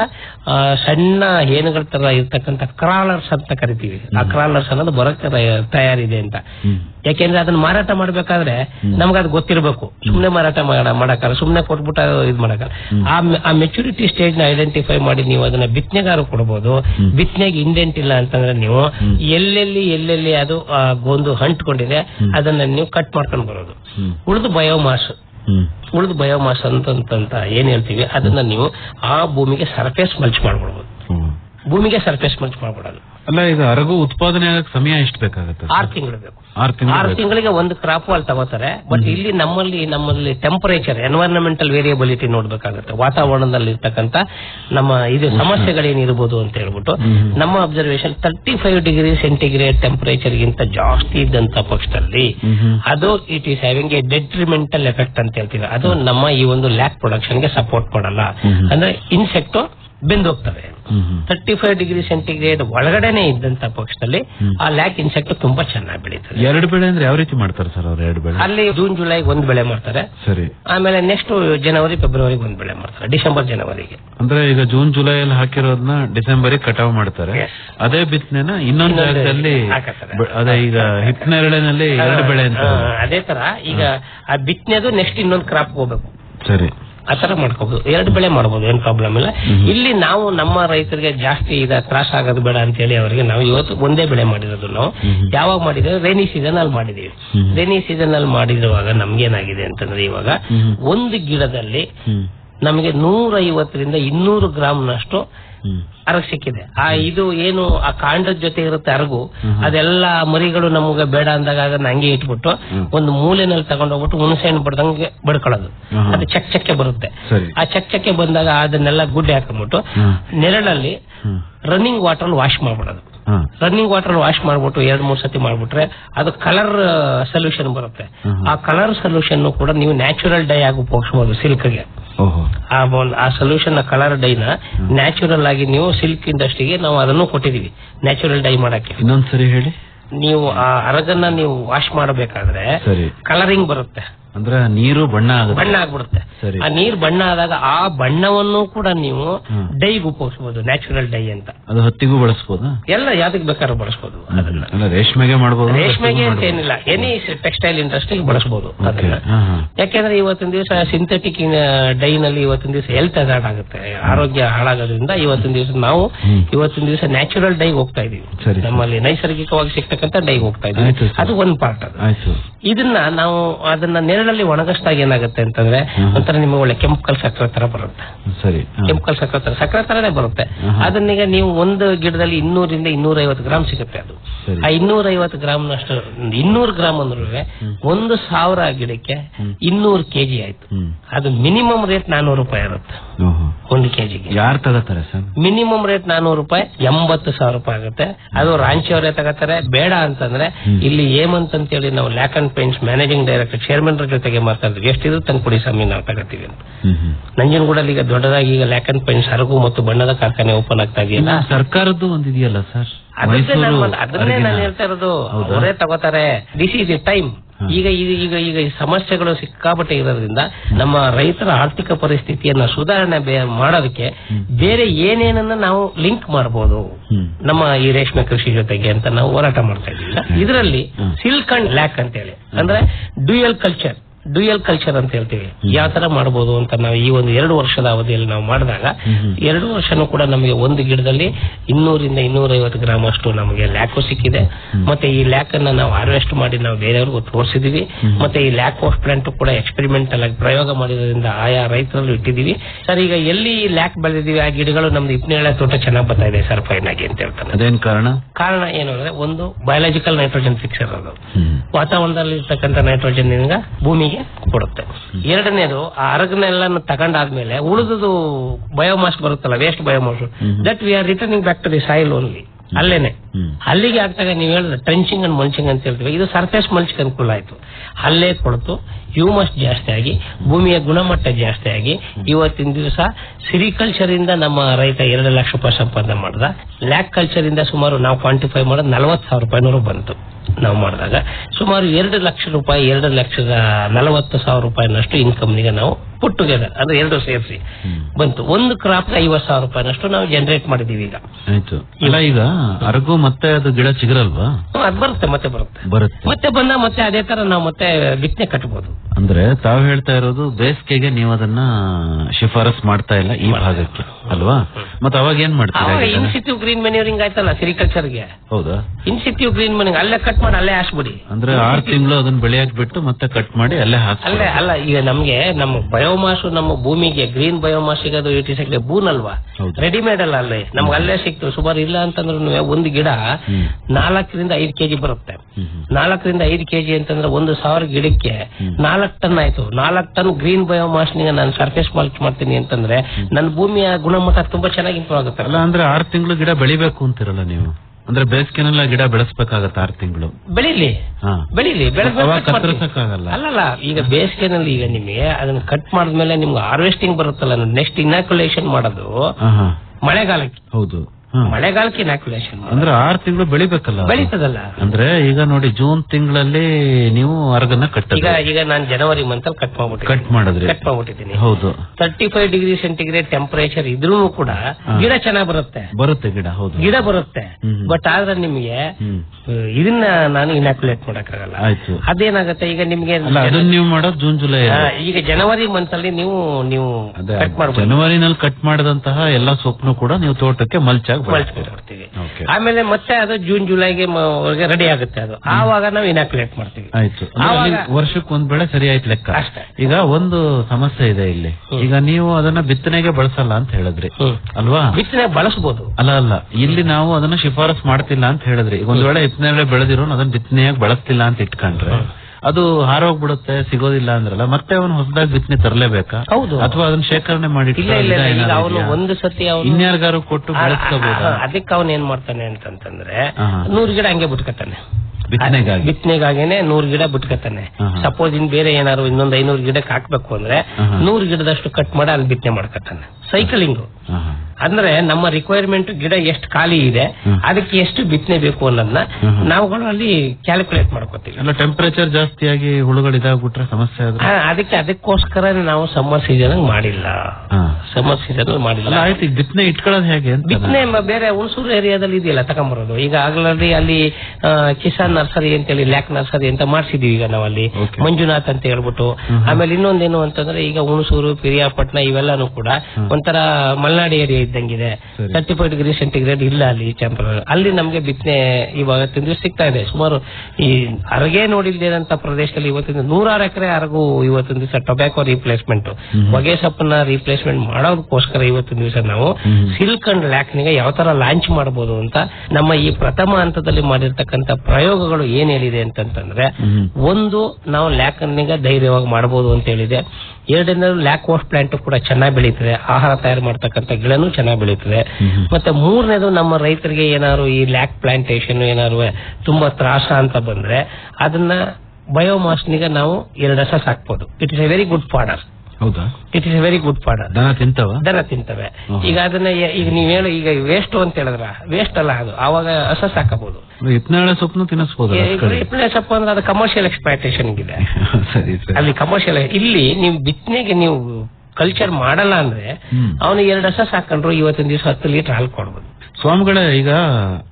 ಸಣ್ಣ ಏನುಗಳ ತರ ಇರ್ತಕ್ಕಂಥ ಕ್ರಾಲರ್ಸ್ ಅಂತ ಕರಿತೀವಿ ಆ ಕ್ರಾಲರ್ಸ್ ಅನ್ನೋದು ಬರೋಕ್ಕೆ ತಯ- ತಯಾರಿದೆ ಅಂತ ಯಾಕೆಂದ್ರೆ ಅದನ್ನ ಮಾರಾಟ ಮಾಡ್ಬೇಕಾದ್ರೆ ನಮ್ಗೆ ಅದು ಗೊತ್ತಿರಬೇಕು ಸುಮ್ನೆ ಮಾರಾಟ ಮಾಡ ಮಾಡಕ್ಕಲ್ಲ ಸುಮ್ನೆ ಕೊಟ್ಬಿಟ್ಟು ಇದು ಮಾಡಕ್ಕಲ್ಲ ಆ ಮೆ- ಆ ಮೆಚುರಿಟಿ ಸ್ಟೇಜ್ ನ ಐಡೆಂಟಿಫೈ ಮಾಡಿ ನೀವು ಅದನ್ನ ಬಿತ್ತನೆಗಾರು ಕೊಡ್ಬೋದು ಬಿತ್ತನೆಗೆ ಇಂಡೆಂಟ್ ಇಲ್ಲ ಅಂತಂದ್ರೆ ನೀವು ಎಲ್ಲೆಲ್ಲಿ ಎಲ್ಲೆಲ್ಲಿ ಅದು ಆ, ಗೊಂದು ಅಂಟ್ಕೊಂಡಿದೆ ಅದನ್ನ ನೀವು ಕಟ್ ಮಾಡ್ಕೊಂಡು ಬರೋದು ಉಳಿದು ಬಯೋಮಾಸ್ ಉಳಿದು ಬಯೋಮಾಸ್ ಅಂತಂತ ಏನ್ ಹೇಳ್ತೀವಿ ಅದನ್ನ ನೀವು ಆ ಭೂಮಿಗೆ ಸರ್ಫೇಸ್ ಮಲ್ಚ್ ಮಾಡ್ಬಿಡ್ಬೋದು ಭೂಮಿಗೆ ಸರ್ಫೇಸ್ ಮಲ್ಚ್ ಮಾಡ್ಬಿಡೋದು ಅಲ್ಲ ಈಗ ಅರಗು ಉತ್ಪಾದನೆ ಆಗಕ್ಕೆ ಸಮಯ ಎಷ್ಟು ಬೇಕಾಗುತ್ತೆ ಆರು ತಿಂಗಳು ಬೇಕು ಆರು ಆರು ತಿಂಗಳು ತಿಂಗಳಿಗೆ ಒಂದು ಕ್ರಾಪ್ ಅಲ್ಲಿ ತಗೋತಾರೆ ಬಟ್ ಇಲ್ಲಿ ನಮ್ಮಲ್ಲಿ ನಮ್ಮಲ್ಲಿ ಟೆಂಪರೇಚರ್ ಎನ್ವೈರನ್ಮೆಂಟಲ್ ವೇರಿಯಬಿಲಿಟಿ ನೋಡ್ಬೇಕಾಗುತ್ತೆ ವಾತಾವರಣದಲ್ಲಿ ಇರ್ತಕ್ಕಂತ ನಮ್ಮ ಇದು ಸಮಸ್ಯೆಗಳೇನಿರ್ಬೋದು ಅಂತ ಹೇಳ್ಬಿಟ್ಟು ನಮ್ಮ observation thirty five degree centigrade temperature ಗಿಂತ ಜಾಸ್ತಿ ಇದ್ದಂತ ಪಕ್ಷದಲ್ಲಿ ಅದು it is having a detrimental effect ಅಂತ ಹೇಳ್ತೀವಿ ಅದು ನಮ್ಮ ಈ ಒಂದು ಲ್ಯಾಕ್ ಪ್ರೊಡಕ್ಷನ್ ಗೆ ಸಪೋರ್ಟ್ ಮಾಡಲ್ಲ ಅಂದ್ರೆ ಇನ್ಸೆಕ್ಟ್ ಬೆಂದೋಗ್ತವೆ ತರ್ಟಿ ಫೈವ್ ಡಿಗ್ರಿ ಸೆಂಟಿಗ್ರೇಡ್ ಒಳಗಡೆನೆ ಇದ್ದಂತ ಪಕ್ಷದಲ್ಲಿ ಆ ಲ್ಯಾಕ್ ಇನ್ಸೆಕ್ಟ್ ತುಂಬಾ ಚೆನ್ನಾಗಿ ಬೆಳೀತದೆ ಎರಡು ಬೆಳೆ ಅಂದ್ರೆ ಯಾವ ರೀತಿ ಮಾಡ್ತಾರೆ ಸರ್ ಅವ್ರು ಎರಡು ಬೆಳೆ ಅಲ್ಲಿ ಜೂನ್ ಜುಲೈ ಒಂದ್ ಬೆಳೆ ಮಾಡ್ತಾರೆ ಸರಿ ಆಮೇಲೆ ನೆಕ್ಸ್ಟ್ ಜನವರಿ ಫೆಬ್ರವರಿಗೆ ಒಂದ್ ಬೆಳೆ ಮಾಡ್ತಾರೆ ಡಿಸೆಂಬರ್ ಜನವರಿಗೆ ಅಂದ್ರೆ ಈಗ ಜೂನ್ ಜುಲೈ ಅಲ್ಲಿ ಹಾಕಿರೋದನ್ನ ಡಿಸೆಂಬರ್ ಕಟಾವ್ ಮಾಡ್ತಾರೆ ಅದೇ ಬಿತ್ತನೆನ ಇನ್ನೊಂದು ಇನ್ನೊಂದು ಜಾಗದಲ್ಲಿ ಹಾಕತ್ತಾರೆ. ಬೆ- ಅದೇ ಈಗ ಹಿಪ್ಪನೇರಳೆನಲ್ಲಿ ಎರಡು ಬೆಳೆ ಅಂತ ಆ, ಅದೇ ತರ ಈಗ ಆ ಬಿತ್ತನೆದು ನೆಕ್ಸ್ಟ್ ಇನ್ನೊಂದು ಕ್ರಾಪ್ ಹೋಗ್ಬೇಕು ಸರಿ ಆ ತರ ಮಾಡ್ಕೋಬಹುದು ಎರಡು ಬೆಳೆ ಮಾಡಬಹುದು ಏನ್ ಪ್ರಾಬ್ಲಮ್ ಇಲ್ಲ ಇಲ್ಲಿ ನಾವು ನಮ್ಮ ರೈತರಿಗೆ ಜಾಸ್ತಿ ಇದ ತ್ರಾಸ ಆಗೋದು ಬೇಡ ಅಂತ ಹೇಳಿ ಅವರಿಗೆ ನಾವು ಇವತ್ತು ಒಂದೇ ಬೆಳೆ ಮಾಡಿರೋದು ನಾವು ಯಾವಾಗ ಮಾಡಿದ್ರೆ ರೈನಿ ಸೀಸನ್ ಅಲ್ಲಿ ಮಾಡಿದೀವಿ ರೈನಿ ಸೀಸನ್ ಅಲ್ಲಿ ಮಾಡಿರುವಾಗ ನಮ್ಗೇನಾಗಿದೆ ಅಂತಂದ್ರೆ ಇವಾಗ ಒಂದು ಗಿಡದಲ್ಲಿ ನಮಗೆ ನೂರೈವತ್ತರಿಂದ ಇನ್ನೂರು ಗ್ರಾಮ್ನಷ್ಟು ಅರಗು ಸಿಕ್ಕಿದೆ ಆ ಇದು ಏನು ಆ ಕಾಂಡದ ಜೊತೆ ಇರುತ್ತೆ ಅರಗು ಅದೆಲ್ಲ ಮರಿಗಳು ನಮ್ಗೆ ಬೇಡ ಅಂದಾಗ ಅದನ್ನ ಹಂಗೆ ಇಟ್ಬಿಟ್ಟು ಒಂದು ಮೂಲೆನಲ್ಲಿ ತಗೊಂಡೋಗ್ಬಿಟ್ಟು ಹುಣಸೆ ಹಣ್ಣು ಬಡ್ದಂಗೆ ಬಡ್ಕೊಳ್ಳೋದು ಆಹಾ. ಅದು ಚಕ್ ಚಕ್ಕೆ ಬರುತ್ತೆ ಸರಿ ಆ ಚಕ್ ಚಕ್ಕೆ ಬಂದಾಗ ಅದನ್ನೆಲ್ಲ ಗುಡ್ಡೆ ಹಾಕೊಂಡ್ಬಿಟ್ಟು ನೆರಳಲ್ಲಿ ರನ್ನಿಂಗ್ ವಾಟರ್ ವಾಶ್ ಮಾಡ್ಬಿಡೋದು ಹಾ. ರನ್ನಿಂಗ್ ವಾಟರ್ ವಾಶ್ ಮಾಡ್ಬಿಟ್ಟು ಎರಡ್ ಮೂರ್ ಸತಿ ಮಾಡ್ಬಿಟ್ರೆ ಅದು ಕಲರ್ ಸೊಲ್ಯೂಷನ್ ಬರುತ್ತೆ ಆ ಕಲರ್ ಸೊಲ್ಯೂಷನ್ ಕೂಡ ನೀವು ನ್ಯಾಚುರಲ್ ಡೈ ಆಗಿ ಉಪಯೋಗಿಸಬಹುದು ಸಿಲ್ಕ್ಗೆ ಓಹೋ ಆ ಒಂದು ಆ ಸೊಲ್ಯೂಷನ್ ಕಲರ್ ಡೈನ ನ್ಯಾಚುರಲ್ ಆಗಿ ನೀವು ಸಿಲ್ಕ್ ಇಂಡಸ್ಟ್ರಿಗೆ ನಾವು ಅದನ್ನು ಕೊಟ್ಟಿದೀವಿ ನ್ಯಾಚುರಲ್ ಡೈ ಮಾಡಕ್ಕೆ ಇನ್ನೊಂದ್ಸರಿ ಹೇಳಿ ನೀವು ಆ ಅರಗನ್ನ ನೀವು ವಾಶ್ ಮಾಡಬೇಕಾದ್ರೆ ಸರಿ ಕಲರಿಂಗ್ ಬರುತ್ತೆ ಅಂದ್ರೆ ನೀರು ಬಣ್ಣ ಆಗುತ್ತೆ ಬಣ್ಣ ಆಗ್ಬಿಡುತ್ತೆ ಸರಿ ಆ ನೀರ್ ಬಣ್ಣ ಆದಾಗ ಆ ಬಣ್ಣವನ್ನು ಕೂಡ ನೀವು ಡೈಗೆ ಉಪಯೋಗಿಸಬಹುದು ನ್ಯಾಚುರಲ್ ಡೈ ಅಂತ ಅದು ಹತ್ತಿಗೂ ಬಳಸ್ಬೋದಾ ಎಲ್ಲ ಯಾವ್ದಕ್ ಬೇಕಾದ್ರೂ ಬಳಸಬಹುದು ಅದನ್ನ ಅಲ್ಲ ರೇಷ್ಮೆಗೆ ಮಾಡ್ಬೋದು ರೇಷ್ಮೆಗೆ ಅಂತ ಏನಿಲ್ಲ ಎನಿ ಟೆಕ್ಸ್ಟೈಲ್ ಇಂಡಸ್ಟ್ರಿಗೆ ಬಳಸಬಹುದು ಅದನ್ನ ಹಾ, ಹಾ. ಯಾಕೆಂದ್ರೆ ಇವತ್ತಿನ ದಿವಸ ಸಿಂಥೆಟಿಕ್ ಡೈನಲ್ಲಿ ಇವತ್ತಿನ ದಿವಸ ಹೆಲ್ತ್ ಹಜಾರ್ಡ್ ಆಗುತ್ತೆ ಆರೋಗ್ಯ ಹಾಳಾಗೋದ್ರಿಂದ ಇವತ್ತಿನ ದಿವಸ ನಾವು ಇವತ್ತಿನ ದಿವಸ ನ್ಯಾಚುರಲ್ ಡೈಗೆ ಹೋಗ್ತಾ ಇದೀವಿ ಸರಿ. ನಮ್ಮಲ್ಲಿ ನೈಸರ್ಗಿಕವಾಗಿ ಸಿಗ್ತಕ್ಕಂಥ ಡೈಗೆ ಹೋಗ್ತಾ ಇದೀವಿ ಆಯ್ತು ಸರ್. ಅದು ಒಂದ್ ಪಾರ್ಟ್ ಅದು ಆಯ್ತು ಇದನ್ನ ನಾವು ಅದನ್ನ ನೆರಳಲ್ಲಿ ಒಣಗಿಸಿದಾಗ ಏನಾಗುತ್ತೆ ಅಂತಂದ್ರೆ ಒಂಥರ ನಿಮಗೆ ಒಳ್ಳೆ ಕೆಂಪಲ್ ಸಕ್ಕರೆ ತರ ಬರುತ್ತೆ ಸರಿ ಹಾ. ಕೆಂಪಲ್ ಸಕ್ಕರೆ ತರ ಸಕ್ಕರೆ ತರನೇ ಬರುತ್ತೆ ಅದನ್ನೀಗ ನೀವು ಒಂದು ಗಿಡದಲ್ಲಿ ಇನ್ನೂರಿಂದ ಇನ್ನೂರ ಐವತ್ತು ಗ್ರಾಮ್ ಸಿಗುತ್ತೆ ಅದು ಸರಿ. ಆ ಇನ್ನೂರ ಐವತ್ತು ಗ್ರಾಮ್ ನಷ್ಟು ಇನ್ನೂರು ಗ್ರಾಮ್ ಅಂದ್ರೂ ಒಂದು ಸಾವಿರ ಗಿಡಕ್ಕೆ ಇನ್ನೂರು ಕೆಜಿ ಆಯ್ತು ಹ್ಮ್ ಅದು ಮಿನಿಮಮ್ ರೇಟ್ ನಾನೂರು ರೂಪಾಯಿ ಇರುತ್ತೆ ಓಹೋ ಒಂದು ಕೆಜಿಗೆ ಯಾರು ತಗೋತಾರೆ ಸರ್ ಮಿನಿಮಮ್ ರೇಟ್ ನಾನೂರು ರೂಪಾಯಿ ಎಂಬತ್ತು ಸಾವಿರ ರೂಪಾಯಿ ಆಗುತ್ತೆ ಅದು ರಾಂಚಿಯವರೇ ತಗೋತಾರೆ ಬೇಡ ಅಂತಂದ್ರೆ ಇಲ್ಲಿ ಹೇಮಂತ್ ಅಂತೇಳಿ ನಾವು lac and paints managing director chairman ಜೊತೆಗೆ ಮಾತಾಡಿದ್ವಿ ಎಷ್ಟಿದ್ರು ತಂದು ಕೊಡಿ ಸ್ವಾಮಿ ನಾವು ತಗೋತೀವಿ ಅಂತ ಹ್ಮ್ ಹ್ಮ್ ನಂಜನಗೂಡಲ್ಲಿ ಈಗ ದೊಡ್ಡದಾಗಿ ಈಗ ಲ್ಯಾಕ್ ಅಂಡ್ ಪೇಂಟ್ಸ್ ಅರಗು ಮತ್ತು ಬಣ್ಣದ ಕಾರ್ಖಾನೆ ಓಪನ್ ಆಗ್ತಾ ಇದೆಯಲ್ಲ ಇನ್ನು ಸರ್ಕಾರದ್ದು ಒಂದಿದೆಯಲ್ಲ ಸರ್ ಅದನ್ನೇ ನಾನು ಮೈಸೂರು ಮಾಡ್- ಅದನ್ನೇ ನಾನು ಅರಗಿನ. ಹೇಳ್ತಾ ಇರೋದು ಹೌದಾ? ಅವರೇ ತಗೋತಾರೆ ದಿಸ್ ಈಸ್ ದಿ ಟೈಮ್ ಈಗ ಇದು ಈಗ ಈಗ ಈ ಸಮಸ್ಯೆಗಳು ಸಿಕ್ಕಾಪಟ್ಟೆ ಇರೋದ್ರಿಂದ ನಮ್ಮ ರೈತರ ಆರ್ಥಿಕ ಪರಿಸ್ಥಿತಿಯನ್ನ ಸುಧಾರಣೆ ಬೇ- ಮಾಡೋದಕ್ಕೆ ಬೇರೆ ಏನೇನನ್ನ ನಾವು ಲಿಂಕ್ ಮಾಡಬಹುದು ಹ್ಮ್. ನಮ್ಮ ಈ ರೇಷ್ಮೆ ಕೃಷಿ ಜೊತೆಗೆ ಅಂತ ನಾವು ಹೋರಾಟ ಮಾಡ್ತಾ ಇದ್ದೀವಿ ಇದರಲ್ಲಿ ಸಿಲ್ಕ್ ಅಂಡ್ ಲ್ಯಾಕ್ ಅಂತ ಹೇಳಿ ಅಂದ್ರೆ ಡ್ಯೂಯಲ್ ಕಲ್ಚರ್ ಡ್ಯೂಯಲ್ ಕಲ್ಚರ್ ಅಂತ ಹೇಳ್ತೀವಿ ಯಾವ ತರ ಮಾಡಬಹುದು ಅಂತ ನಾವು ಈ ಒಂದು ಎರಡು ವರ್ಷದ ಅವಧಿಯಲ್ಲಿ ನಾವು ಮಾಡಿದಾಗ ಎರಡು ವರ್ಷನೂ ಕೂಡ ನಮಗೆ ಒಂದು ಗಿಡದಲ್ಲಿ ಇನ್ನೂರಿಂದ ಇನ್ನೂರೈವತ್ತು ಗ್ರಾಮ್ ಅಷ್ಟು ನಮಗೆ ಲ್ಯಾಕು ಸಿಕ್ಕಿದೆ ಮತ್ತೆ ಈ ಲ್ಯಾಕ್ ಅನ್ನ ನಾವು ಹಾರ್ವೆಸ್ಟ್ ಮಾಡಿ ನಾವು ಬೇರೆಯವ್ರಿಗೂ ತೋರಿಸಿದೀವಿ ಮತ್ತೆ ಈ ಲ್ಯಾಕ್ ಆಫ್ ಪ್ಲಾಂಟ್ ಕೂಡ ಎಕ್ಸ್ಪೆರಿಮೆಂಟಲ್ ಆಗಿ ಪ್ರಯೋಗ ಮಾಡಿರೋದ್ರಿಂದ ಆಯಾ ರೈತರಲ್ಲೂ ಇಟ್ಟಿದೀವಿ ಸರ್ ಈಗ ಎಲ್ಲಿ ಲ್ಯಾಕ್ ಬೆಳೆದಿದೀವಿ ಆ ಗಿಡಗಳು ನಮ್ದು ಇಪ್ಪನೇಳೆ ತೋಟ ಚೆನ್ನಾಗಿ ಬರ್ತಾ ಇದೆ ಸರ್ ಫೈನ್ ಆಗಿ ಅಂತ ಹೇಳ್ತಾನೆ ಅದೇನ್ ಕಾರಣ ಕಾರಣ ಏನು ಅಂದ್ರೆ ಒಂದು ಬಯಾಲಜಿಕಲ್ ನೈಟ್ರೋಜನ್ ಫಿಕ್ಸರ್ ಅದು ವಾತಾವರಣದಲ್ಲಿ ಇರ್ತಕ್ಕಂಥ ನೈಟ್ರೋಜನ್ ನಿಂದ ಭೂಮಿಗೆ ಕೊಡುತ್ತೆ ಎರಡನೇದು ಆ ಅರಗನೆಲ್ಲ ತಗೊಂಡಾದ್ಮೇಲೆ ಉಳಿದುದು ಬಯೋಮಾಸ್ ಬರುತ್ತಲ್ಲ waste biomass that we are returning back to the soil only ಅಲ್ಲೇನೆ ಅಲ್ಲಿಗೆ ಆಗ್ತಾಗ ನೀವು ಹೇಳಿದ್ರೆ ಟ್ರೆಂಚಿಂಗ್ ಅಂಡ್ ಮಲ್ಚಿಂಗ್ ಅಂತ ಹೇಳ್ತೀವಿ ಇದು ಸರ್ಫೇಸ್ ಮಲ್ಚಿಂಗ್ ಅನುಕೂಲ ಆಯ್ತು ಅಲ್ಲೇ ಕೊಡ್ತು ಹ್ಯೂಮಸ್ ಜಾಸ್ತಿ ಆಗಿ ಭೂಮಿಯ ಗುಣಮಟ್ಟ ಜಾಸ್ತಿ ಆಗಿ ಇವತ್ತಿನ ದಿವಸ ಸಿರಿಕಲ್ಚರ್ ಇಂದ ನಮ್ಮ ರೈತ ಎರಡು ಲಕ್ಷ ರೂಪಾಯಿ ಸಂಪಾದನೆ ಮಾಡ್ದ ಲ್ಯಾಕ್ ಕಲ್ಚರ್ ಇಂದ ಸುಮಾರು ನಾವು ಕ್ವಾಂಟಿಫೈ ಮಾಡೋದು ನಲವತ್ತು ಸಾವಿರ ರೂಪಾಯಿನೂರು ಬಂತು ನಾವು ಮಾಡಿದಾಗ ಸುಮಾರು ಎರಡು ಲಕ್ಷ ರೂಪಾಯಿ ಎರಡು ಲಕ್ಷದ ನಲವತ್ತು ಸಾವಿರ ರೂಪಾಯಿನಷ್ಟು ಇನ್ಕಮ್ನಿಗೆ ನಾವು ಪುಟ್ ಟುಗೆದರ್ ಅದು ಎರಡು ಸೇರಿಸಿ ಬಂತು ಒಂದು ಕ್ರಾಪ್ ಐವತ್ತು ಸಾವಿರ ರೂಪಾಯಿನಷ್ಟು ನಾವು ಜನರೇಟ್ ಮಾಡಿದೀವಿ ಈಗ ಆಯ್ತು ಇಲ್ಲ ಈಗ ಅರಗು ಮತ್ತೆ ಅದು ಗಿಡ ಚಿಗುರಲ್ವಾ ಹ್ಮ್, ಅದು ಬರುತ್ತೆ ಮತ್ತೆ ಬರುತ್ತೆ ಬರುತ್ತೆ ಮತ್ತೆ ಬಂದ ಮತ್ತೆ ಅದೇ ತರ ನಾವು ಮತ್ತೆ ಬಿತ್ತನೆ ಕಟ್ಬೋದು ಅಂದ್ರೆ ತಾವು ಹೇಳ್ತಾ ಇರೋದು ಬೇಸಿಗೆಗೆ ನೀವು ಅದನ್ನ ಶಿಫಾರಸ್ ಮಾಡ್ತಾ ಇಲ್ಲ ಈ ಭಾಗಕ್ಕೆ ಅಲ್ವಾ ಮತ್ತೆ ಅವಾಗ ಏನ್ ಮಾಡ್ತೀರಾ ಅವಾಗ ಗಿಡನ? ಇನ್ಸಿಟಿವ್ ಗ್ರೀನ್ ಮೆನ್ಯೂರಿಂಗ್ ಆಯ್ತಲ್ಲ ಸಿರಿಕಲ್ಚರ್ಗೆ ಹೌದಾ ಇನ್ಸಿಟಿವ್ ಗ್ರೀನ್ ಮೆನ್ಯೂರಿಂಗ್ ಅಲ್ಲೇ ಕಟ್ ಮಾಡಿ ಅಲ್ಲೇ ಹಾಸ್ಬಿಡಿ ಅಂದ್ರೆ ಆರ್ ತಿಂಗಳು ಅದನ್ನ ಬೆಳೆಯಕ್ ಬಿಟ್ಟು ಮತ್ತೆ ಕಟ್ ಮಾಡಿ ಅಲ್ಲೇ ಹಾಕಿ ಅಲ್ಲೇ ಅಲ್ಲ ಈಗ ನಮ್ಗೆ ನಮ್ಮ ಬಯೋಮಾಸ್ ನಮ್ಮ ಭೂಮಿಗೆ ಗ್ರೀನ್ ಬಯೋಮಾಸ್ ಸಿಗೋದು ಇಟ್ ಇಸ್ ಬೂನ್ ಅಲ್ವಾ ರೆಡಿಮೇಡ್ ಅಲ್ಲ ಅಲ್ಲೇ ನಮ್ಗೆ ಅಲ್ಲೇ ಸಿಕ್ತು ಸುಮಾರು ಇಲ್ಲ ಅಂತಂದ್ರೆ ಒಂದು ಗಿಡ ನಾಲ್ಕರಿಂದ ಐದು ಕೆಜಿ ಬರುತ್ತೆ ನಾಲ್ಕರಿಂದ ಐದು ಕೆಜಿ ಅಂತಂದ್ರೆ ಒಂದು ಸಾವಿರ ಗಿಡಕ್ಕೆ ನಾಲ್ಕು ಟನ್ ಆಯ್ತು ನಾಲ್ಕು ಟನ್ ಗ್ರೀನ್ ಬಯೋಮಾಸ್ ನಿಗೆ ನಾನು ಸರ್ಫೇಸ್ ಮಾಲ್ಚ್ ಮಾಡ್ತೀನಿ ಅಂತಂದ್ರೆ ನನ್ನ ಭೂಮಿಯ ಗುಣಮಟ್ಟ ತುಂಬಾ ಚೆನ್ನಾಗಿ ಇಂಪ್ರೂವ್ ಆಗುತ್ತೆ ಅಲ್ಲ ಅಂದ್ರೆ ಆರ್ ತಿಂಗಳು ಗಿಡ ಬೆಳಿಬೇಕು ಅಂತಿರಲ್ಲ ನೀವು ಅಂದ್ರೆ ಬೇಸಿಗೆನೆಲ್ಲ ಗಿಡ ಬೆಳೆಸ್ಬೇಕಾಗತ್ತೆ ಆರ್ ತಿಂಗಳು ಬೆಳಿಲಿ ಹಾ ಬೆಳಿಲಿ ಅವಾಗ ಬೆಳೆದ ಕತ್ತರಿಸಕ್ಕಾಗಲ್ಲ ಅಲ್ಲಲ್ಲ ಈಗ ಬೇಸಿಗೆನಲ್ಲಿ ಈಗ ನಿಮಗೆ ಅದನ್ನ ಕಟ್ ಮಾಡಿದ್ಮೇಲೆ ನಿಮ್ಗೆ ಹಾರ್ವೆಸ್ಟಿಂಗ್ ಬರುತ್ತಲ್ಲ ನೆಕ್ಸ್ಟ್ ಇನಾಕ್ಯುಲೇಷನ್ ಮಾಡೋದು ಹಾ, ಹಾ. ಮಳೆಗಾಲಕ್ಕೆ ಹೌದು ಹಾ. ಮಳೆಗಾಲಕ್ಕೆ ಇನಾಕ್ಯುಲೇಷನ್ ಅಂದ್ರೆ ಆರ್ ತಿಂಗಳು ಬೆಳಿಬೇಕಲ್ಲ ಅದು? ಬೆಳೀತದಲ್ಲ ಅಂದ್ರೆ ಈಗ ನೋಡಿ ಜೂನ್ ತಿಂಗಳಲ್ಲಿ ನೀವು ಅರ್ಗನ್ನ ಈಗ ಕಟ್ಟಿದ್ರಿ ಈಗ ನಾನು ಜನವರಿ ಮಂತ್ ಅಲ್ಲಿ ಕಟ್ ಮಾಡ್ಬಿಟ್ಟಿದ್ದೀನಿ ಕಟ್ ಮಾಡಿದ್ರಿ ಕಟ್ ಮಾಡ್ಬಿಟ್ಟಿದ್ದೀನಿ ಹೌದು thirty five degree centigrade temperature ಇದ್ರೂ ಕೂಡ ಗಿಡ ಚೆನ್ನಾಗಿ ಬರುತ್ತೆ ಬರುತ್ತೆ ಗಿಡ ಹೌದು ಗಿಡ ಬರುತ್ತೆ ಹ್ಮ್. ಬಟ್ ಆದ್ರೆ ನಿಮ್ಗೆ ಹ್ಮ್. ಅಹ್, ಇದನ್ನ ನಾನು ಇನಾಕ್ಯುಲೇಟ್ ಮಾಡಕ್ಕಾಗಲ್ಲ ಆಯ್ತು ಅದೇನಾಗುತ್ತೆ ಈಗ ನಿಮ್ಗೆ ಅಲ್ಲ ಅದನ್ನ ನೀವು ಮಾಡೋದು ಜೂನ್ ಜುಲೈ ಆ, ಈಗ ಜನವರಿ ಮಂತ್ ಅಲ್ಲಿ ನೀವು ನೀವು ಅದೇ ಕಟ್ ಮಾಡ್ಬೋದು ಜನವರಿನಲ್ಲಿ ಕಟ್ ಮಾಡಿದಂತಹ ಎಲ್ಲಾ ಸೊಪ್ಪನ್ನು ಕೂಡ ನೀವು ತೋಟಕ್ಕೆ ಮಲ್ಚಾಗಿ ಬಳಸ್ಕೊಂಡು ಬರ್ತೀವಿ ಓಕೆ ಆಮೇಲೆ ಮತ್ತೆ ಅದು ಜೂನ್ ಜುಲೈಗೆ ರೆಡಿ ಆಗುತ್ತೆ ಅದು ಆವಾಗ ನಾವು ಇನಾಕ್ಯುಲೇಟ್ ಮಾಡ್ತೀವಿ ಆಯ್ತು ಅಂದ್ರೆ ಆವಾಗ- ಅಲ್ಲಿ ವರ್ಷಕ್ಕೆ ಒಂದ್ ಬೆಳೆ ಸರಿ ಆಯ್ತು ಲೆಕ್ಕ ಅಷ್ಟೇ. ಈಗ ಒಂದು ಸಮಸ್ಯೆ ಇದೆ ಇಲ್ಲಿ ಈಗ ನೀವು ಅದನ್ನ ಬಿತ್ತನೆಗೆ ಬಳಸಲ್ಲ ಅಂತ ಹೇಳಿದ್ರಿ ಅಲ್ವಾ ಬಿತ್ತನೆ ಬಳಸಬಹುದು ಅಲ್ಲ ಅಲ್ಲ ಇಲ್ಲಿ ನಾವು ಅದನ್ನ ಶಿಫಾರಸ್ ಮಾಡ್ತಿಲ್ಲ ಅಂತ ಹೇಳಿದ್ರಿ ಈಗ ಒಂದ್ ವೇಳೆ ಬಿತ್ತನೆ ಬೆಳೆದಿರೋ ಅದನ್ನ ಬಿತ್ತನೆಯಾಗಿ ಬಳಸ್ತಿಲ್ಲ ಅಂತ ಇಟ್ಕೊಂಡ್ರೆ ಅದು ಹಾರೋಗ್ಬಿಡುತ್ತೆ ಸಿಗೋದಿಲ್ಲ ಅಂದ್ರಲ್ಲ ಮತ್ತೆ ಅವನು ಹೊಸದಾಗಿ ಬಿತ್ತನೆ ತರಲೇಬೇಕಾ ಹೌದು. ಅಥವಾ ಅದನ್ನ ಶೇಖರಣೆ ಮಾಡಿ ಇಲ್ಲ ಇಲ್ಲ ಇಲ್ಲ, ಈಗ ಅವನು ಒಂದು ಸತಿ ಅವನು ಇನ್ಯಾರಿಗಾರು ಕೊಟ್ಟು ಬೆಳೆಸ್ಕೋಬಹುದಾ ಅದಕ್ಕೆ ಅವನ್ ಏನ್ ಮಾಡ್ತಾನೆ ಅಂತಂತಂದ್ರೆ ಆಹಾ. ನೂರ್ ಗಿಡ ಹಂಗೆ ಬಿಟ್ಕತಾನೆ ಬಿತ್ತನೆಗಾಗಿ ಬಿತ್ತನೆಗಾಗೇನೆ ನೂರ್ ಗಿಡ ಬಿಟ್ಕತಾನೆ ಆಹಾ. ಸಪೋಸ್ ಇನ್ ಬೇರೆ ಏನಾದ್ರು ಇನ್ನೊಂದ್ ಐನೂರು ಗಿಡಕ್ಕೆ ಹಾಕ್ಬೇಕು ಅಂದ್ರೆ ಆಹಾ. ನೂರ್ ಗಿಡದಷ್ಟು ಕಟ್ ಮಾಡಿ ಅಲ್ಲಿ ಬಿತ್ತನೆ ಮಾಡ್ಕತಾನೆ ಸೈಕ್ಲಿಂಗ್ ಆಹಾ. ಅಂದ್ರೆ ನಮ್ಮ ರಿಕ್ವೈರ್ಮೆಂಟ್ ಗಿಡ ಎಷ್ಟು ಖಾಲಿ ಇದೆ ಅದಕ್ಕೆ ಎಷ್ಟು ಬಿತ್ತನೆ ಬೇಕು ಅನ್ನೋದನ್ನ ಹ್ಮ್. ನಾವುಗಳು ಅಲ್ಲಿ ಕ್ಯಾಲ್ಕುಲೇಟ್ ಮಾಡ್ಕೋತೀವಿ ಅಲ್ಲ ಟೆಂಪರೇಚರ್ ಜಾಸ್ತಿ ಆಗಿ ಹುಳುಗಳು ಇದಾಗ್ಬಿಟ್ರೆ ಸಮಸ್ಯೆ ಆದ್ರೆ ಆ, ಅದಕ್ಕೆ ಅದಕ್ಕೋಸ್ಕರ ನಾವು ಸಮ್ಮರ್ ಸೀಸನ್ ಮಾಡಿಲ್ಲ ಹಾ. ಸಮ್ಮರ್ ಸೀಸನ್ ಮಾಡಿಲ್ಲ ಅಲ್ಲ ಆಯ್ತು ಈಗ ಬಿತ್ತನೆ ಇಟ್ಕೊಳ್ಳೋದು ಹೇಗೆ ಅಂತ ಬಿತ್ತನೆ ಮ- ಬೇರೆ ಹುಣಸೂರು ಏರಿಯಾದಲ್ಲಿ ಇದೆಯಲ್ಲ ತಗೊಂಬರೋದು ಈಗ ಆಗ್ಲಲ್ಲಿ ಅಲ್ಲಿ ಆ, ಕಿಸಾನ್ ನರ್ಸರಿ ಅಂತೇಳಿ ಲ್ಯಾಕ್ ನರ್ಸರಿ ಅಂತ ಮಾಡ್ಸಿದೀವಿ ಈಗ ನಾವಲ್ಲಿ Okay. ಮಂಜುನಾಥ್ ಅಂತ ಹೇಳ್ಬಿಟ್ಟು ಆಮೇಲೆ ಇನ್ನೊಂದೇನು ಅಂತಂದ್ರೆ ಈಗ ಹುಣಸೂರು ಪಿರಿಯಾಪಟ್ನ ಇವೆಲ್ಲಾನು ಕೂಡ ಒಂಥರ ಮಲೆನಾಡು ಏರಿಯಾ ಇದ್ದಂಗಿದೆ ಸರಿ. ತರ್ಟಿ ಫೈವ್ ಡಿಗ್ರಿ ಸೆಂಟಿಗ್ರೇಡ್ ಇಲ್ಲ ಅಲ್ಲಿ ಟೆಂಪರೇಚರ್ ಅಲ್ಲಿ ನಮ್ಗೆ ಬಿತ್ತನೆ ಇವಾಗ ತಿಂದ್ರೆ ಸಿಗ್ತಾ ಇದೆ ಸುಮಾರು ಈ ಅರಗೆ ನೋಡಿಲ್ದೇನಂತ ಪ್ರದೇಶದಲ್ಲಿ ಇವತ್ತಿನ ನೂರಾರು ಎಕರೆ ಅರಗು ಇವತ್ತಿನ ದಿವಸ ಟೊಬ್ಯಾಕೋ ರೀಪ್ಲೇಸ್ಮೆಂಟ್ ಹೊಗೆ ಸೊಪ್ಪನ್ನ ರೀಪ್ಲೇಸ್ಮೆಂಟ್ ಮಾಡೋದಕ್ಕೋಸ್ಕರ ಇವತ್ತಿನ ದಿವಸ ನಾವು ಸಿಲ್ಕ್ ಅಂಡ್ ಲ್ಯಾಕ್ನಿಗೆ ಯಾವ ತರ ಲಾಂಚ್ ಮಾಡಬಹುದು ಅಂತ ನಮ್ಮ ಈ ಪ್ರಥಮ ಹಂತದಲ್ಲಿ ಮಾಡಿರ್ತಕ್ಕಂಥ ಪ್ರಯೋಗಗಳು ಏನ್ ಹೇಳಿದೆ ಅಂತಂತಂದ್ರೆ ಒಂದು ನಾವು ಲ್ಯಾಕನ್ನಿಗೆ ಧೈರ್ಯವಾಗಿ ಮಾಡಬಹುದು ಅಂತ ಹೇಳಿದೆ ಎರಡನೇ ಲ್ಯಾಕ್ ವಾಶ್ ಪ್ಲಾಂಟ್ ಕೂಡ ಚೆನ್ನಾಗಿ ಬೆಳೀತದೆ ಆಹಾರ ತಯಾರು ಮಾಡ್ತಕ್ಕಂಥ ಗಿಡನೂ ಚೆನ್ನಾಗಿ ಬೆಳೀತದೆ ಮತ್ತೆ ಮೂರನೇದು ನಮ್ಮ ರೈತರಿಗೆ ಏನಾದ್ರು ಈ ಲ್ಯಾಕ್ ಪ್ಲಾಂಟೇಶನ್ ಏನಾದ್ರು ತುಂಬಾ ತ್ರಾಸ ಅಂತ ಬಂದ್ರೆ ಅದನ್ನ ಬಯೋಮಾಸ್ನಿಗೆ ನಾವು ಎರಡು ಹಸ ಸಾಕ್ಬೋದು it is a very good fodder ಹೌದಾ it is a very good fodder ದನ ತಿಂತವ ದನ ತಿಂತವೆ ಈಗ ಅದನ್ನ ಯ- ಈಗ ನೀವ್ ಹೇಳು ಈಗ ವೇಸ್ಟ್ ಅಂತ ಹೇಳಿದ್ರ ವೇಸ್ಟ್ ಅಲ್ಲ ಅದು ಆವಾಗ ಹಸ ಸಾಕಬಹುದು ಹಿಪ್ನಾಳೆ ಸೊಪ್ಪನ್ನು ತಿನ್ನಿಸ್ಬೋದಲ್ಲ ಅಷ್ಟ್ ಕಡೆ? ರಿಪ್ಲೇಸಪ್ಪ ಅಂದ್ರೆ ಅದು ಕಮರ್ಷಿಯಲ್ ಎಕ್ಸ್ಪ್ಲಾಟೇಷನ್ ಇದೆ ಸರಿ ಸರಿ ಅಲ್ಲಿ ಕಮರ್ಷಿಯಲ್ ಇಲ್ಲಿ ನೀವು ಬಿತ್ತನೆಗೆ ನೀವು ಕಲ್ಚರ್ ಮಾಡಲ್ಲ ಅಂದ್ರೆ ಹ್ಮ್. ಅವನು ಎರಡು ಹಸ ಸಾಕೊಂಡ್ರು ಇವತ್ತಿನ ದಿವಸ ಹತ್ತು ಲೀಟರ್ ಹಾಲು ಕೊಡ್ಬೋದು ಸ್ವಾಮಿಗಳೇ ಈಗ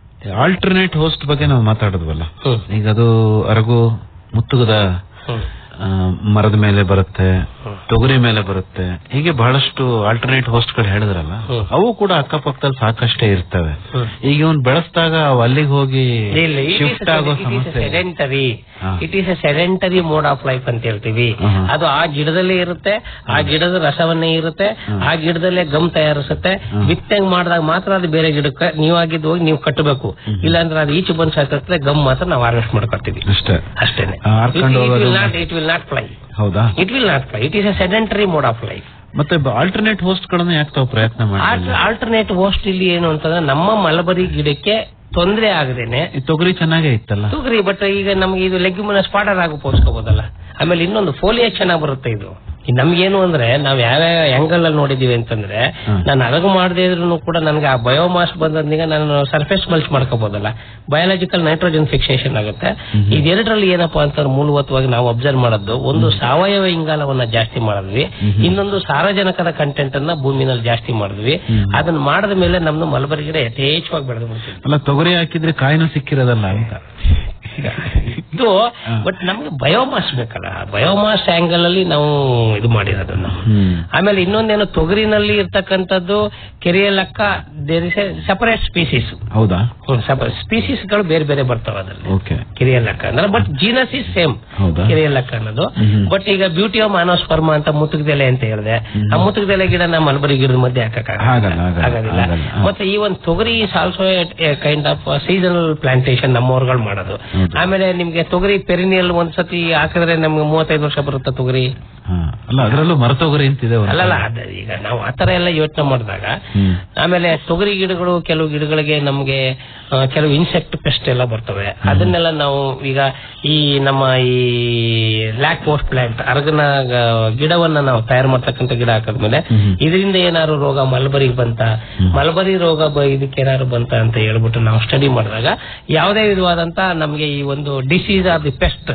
ಆಲ್ಟರ್ನೇಟ್ ಹೋಸ್ಟ್ ಬಗ್ಗೆ ನಾವು ಮಾತಾಡಿದ್ವಲ್ಲ ಹ್ಮ್. ಈಗ ಅದು ಅರಗು ಮುತ್ತುಗದ ಹ್ಮ್. ಆ, ಮರದ ಮೇಲೆ ಬರುತ್ತೆ ತೊಗರಿ ಮೇಲೆ ಬರುತ್ತೆ ಹೀಗೆ ಬಹಳಷ್ಟು ಆಲ್ಟರ್ನೇಟ್ ಹೋಸ್ಟ್ಗಳು ಹೇಳಿದ್ರಲ್ಲ ಅವು ಕೂಡ ಅಕ್ಕಪಕ್ಕದಲ್ಲಿ ಸಾಕಷ್ಟೇ ಇರ್ತವೆ ಈಗ ಇವನ್ ಬೆಳೆಸಿದಾಗ ಅವು ಅಲ್ಲಿಗೆ ಹೋಗಿ ಶಿಫ್ಟ್ ಆಗೋ ಸಮಸ್ಯೆ ಇದೆ. ಸೆಡೆಂಟರಿ ಹಾ. It is a sedentary mode of life ಅಂತ ಹೇಳ್ತೀವಿ ಅದು ಆ ಗಿಡದಲ್ಲೇ ಇರುತ್ತೆ ಆ ಗಿಡದ ರಸವನ್ನೇ ಇರುತ್ತೆ ಆ ಗಿಡದಲ್ಲೇ ಗಮ್ ತಯಾರಿಸುತ್ತೆ ಬಿತ್ತಂಗ್ ಮಾಡಿದಾಗ ಮಾತ್ರ ಅದು ಬೇರೆ ಗಿಡಕ್ಕೆ ನೀವಾಗಿದ್ದು ಹೋಗಿ ನೀವು ಕಟ್ಟಬೇಕು ಇಲ್ಲಾಂದ್ರೆ ಅದು ಈಚೆ ಬಂದು ಸಾಕಿರ್ತದೆ ಗಮ್ ಮಾತ್ರ ನಾವು ಹಾರ್ವೆಸ್ಟ್ ಮಾಡ್ಕೊತೀವಿ ಅಷ್ಟೇ ಅಷ್ಟೇನೆ ಆ, ಹರ್ಕೊಂಡು ಹೋಗೋದು ಇಟ್ ವಿಲ್ ನಾಟ್ ಫ್ಲೈ ಹೌದಾ it will not fly it is a sedentary mode of life ಮತ್ತೆ ಆಲ್ಟರ್ನೇಟ್ ಹೋಸ್ಟ್ ಗಳನ್ನ ಯಾಕೆ ತಾವು ಪ್ರಯತ್ನ ಮಾಡಿ ಆಲ್ಟರ್ನೇಟ್ ಹೋಸ್ಟ್ ಇಲ್ಲಿ ಏನು ಅಂತಂದ್ರೆ ನಮ್ಮ ಮಲಬರಿ ಗಿಡಕ್ಕೆ ತೊಂದರೆ ಆಗದೇನೆ ತೊಗರಿ ಚೆನ್ನಾಗೇ ಇತ್ತಲ್ಲ ತೂಗ್ರಿ ಬಟ್ ಈಗ ನಮ್ಗೆ ಇದು ಲೆಗ್ಯುಮಿನ ಸ್ಪಾಟರ್ ಆಗಿ ಉಪಯೋಗಿಸ್ಕೋಬಹುದಲ್ಲ ಆಮೇಲೆ ಇನ್ನೊಂದು ಫೋಲಿಯಾ ಚೆನ್ನಾಗಿ ಬರುತ್ತೆ ಇದು ಈ ನಮ್ಗೇನು ಅಂದ್ರೆ ನಾವ್ ಯಾವ ಆಂಗಲ್ ಅಲ್ಲಿ ನೋಡಿದೀವಿ ಅಂತಂದ್ರೆ ನಾನು ಅರಗು ಮಾಡದೇ ಇದ್ರು ಕೂಡ ನನಗೆ ಆ ಬಯೋಮಾಸ್ ಬಂದೀಗ ನಾನು ಸರ್ಫೇಸ್ ಮಲ್ಚ್ ಮಾಡ್ಕೋಬಹುದಲ್ಲ ಬಯಾಲಜಿಕಲ್ ನೈಟ್ರೋಜನ್ ಫಿಕ್ಸೇಷನ್ ಆಗುತ್ತೆ ಇದೆರಡರಲ್ಲಿ ಏನಪ್ಪಾ ಅಂತಂದ್ರೆ ಮೂಲಭೂತವಾಗಿ ನಾವು ಅಬ್ಸರ್ವ್ ಮಾಡೋದು ಒಂದು ಸಾವಯವ ಇಂಗಾಲವನ್ನ ಜಾಸ್ತಿ ಮಾಡಿದ್ವಿ ಇನ್ನೊಂದು ಸಾರಜನಕದ ಕಂಟೆಂಟ್ ಅನ್ನ ಭೂಮಿನಲ್ಲಿ ಜಾಸ್ತಿ ಮಾಡಿದ್ವಿ ಅದನ್ನ ಮಾಡಿದ ಮೇಲೆ ನಮ್ದು ಮಲಬರಿ ಗಿಡ ಯಥೇಚ್ಛವಾಗಿ ಬೆಳೆದು ಬಿಡ್ತೀವಿ ಅಲ್ಲ ತೊಗರಿ ಹಾಕಿದ್ರೆ ಕಾಯಿನೂ ಸಿಕ್ಕಿರೋದಲ್ಲ ಅಂತ ಇದು ಬಟ್ ನಮ್ಗೆ ಬಯೋಮಾಸ್ ಬೇಕಲ್ಲ ಬಯೋಮಾಸ್ ಆಂಗಲ್ ಅಲ್ಲಿ ನಾವು ಇದು ಮಾಡಿರೋದನ್ನ ಆಮೇಲೆ ಇನ್ನೊಂದೇನು ತೊಗರಿನಲ್ಲಿ ಇರ್ತಕ್ಕಂಥದ್ದು Kerria lacca there is a separate species ಹೌದಾ ಸ್ಪೀಸೀಸ್ ಗಳು ಬೇರೆ ಬೇರೆ ಬರ್ತಾವ ಅದ್ರಲ್ಲಿ ಓಕೆ ಕಿರಿಯ ಲೆಕ್ಕ ಅಂದ್ರೆ ಬಟ್ ಜೀನಸ್ ಇಸ್ ಸೇಮ್ ಹೌದಾ ಕಿರಿಯ ಲೆಕ್ಕ ಅನ್ನೋದು ಬಟ್ ಈಗ ಬ್ಯೂಟಿ ಆಫ್ ಮಾನೋಸ್ಪರ್ಮ ಅಂತ ಮುತುಕದೆಲೆ ಅಂತ ಹೇಳಿದೆ ಆ ಮುತುಕದೆಲೆ ಗಿಡ ನಮ್ಮ ಮಲ್ಬರಿ ಗಿಡದ ಮಧ್ಯೆ ಹಾಕಕ್ ಆಗಲ್ಲ, ಆಗಲ್ಲ, ಆಗೋದಿಲ್ಲ ಆಗಲ್ಲ. ಮತ್ತೆ ಈ ಒಂದು ತೊಗರಿ is also kind of seasonal plantation ನಮ್ಮವ್ರುಗಳು ಮಾಡೋದು ಆಮೇಲೆ ನಿಮ್ಗೆ ತೊಗರಿ ಪೆರಿನಿಯಲ್ ಒಂದ್ಸತಿ ಹಾಕಿದ್ರೆ ನಮ್ಗೆ ಮೂವತ್ತೈದು ವರ್ಷ ಬರುತ್ತೆ ತೊಗರಿ ಹಾ. ಅಲ್ಲ ಅದರಲ್ಲೂ ಮರತೊಗರಿ ಅಂತಿದೆ ಒಂದು. ಅಲ್ಲಲ್ಲ ಅದ ಈಗ ನಾವು ಆತರ ಎಲ್ಲ ಯೋಚನೆ ಮಾಡಿದಾಗ ಆಮೇಲೆ ತೊಗರಿ ಗಿಡಗಳು ಕೆಲವು ಗಿಡಗಳಿಗೆ ನಮ್ಗೆ ಆ, ಕೆಲವು ಇನ್ಸೆಕ್ಟ್ ಪೆಸ್ಟ್ ಎಲ್ಲ ಬರ್ತವೆ ಅದನ್ನೆಲ್ಲ ನಾವು ಈಗ ಈ ನಮ್ಮ ಈ ಲ್ಯಾಕ್ ಪೋಸ್ಟ್ ಪ್ಲಾಂಟ್ ಅರಗನ ಗ- ಗಿಡವನ್ನ ನಾವು ತಯಾರು ಮಾಡ್ತಕ್ಕಂಥ ಗಿಡ ಹಾಕಿದ್ಮೇಲೆ ಇದರಿಂದ ಏನಾದ್ರು ರೋಗ ಮಲ್ಬರಿಗೆ ಬಂತ ಮಲ್ಬರಿ ರೋಗ ಬ- ಇದಕ್ಕೆ ಏನಾದ್ರು ಬಂತ ಅಂತ ಹೇಳ್ಬಿಟ್ಟು ನಾವು ಸ್ಟಡಿ ಮಾಡಿದಾಗ ಯಾವುದೇ ವಿಧವಾದಂತ ನಮ್ಗೆ ಈ ಒಂದು disease or the pest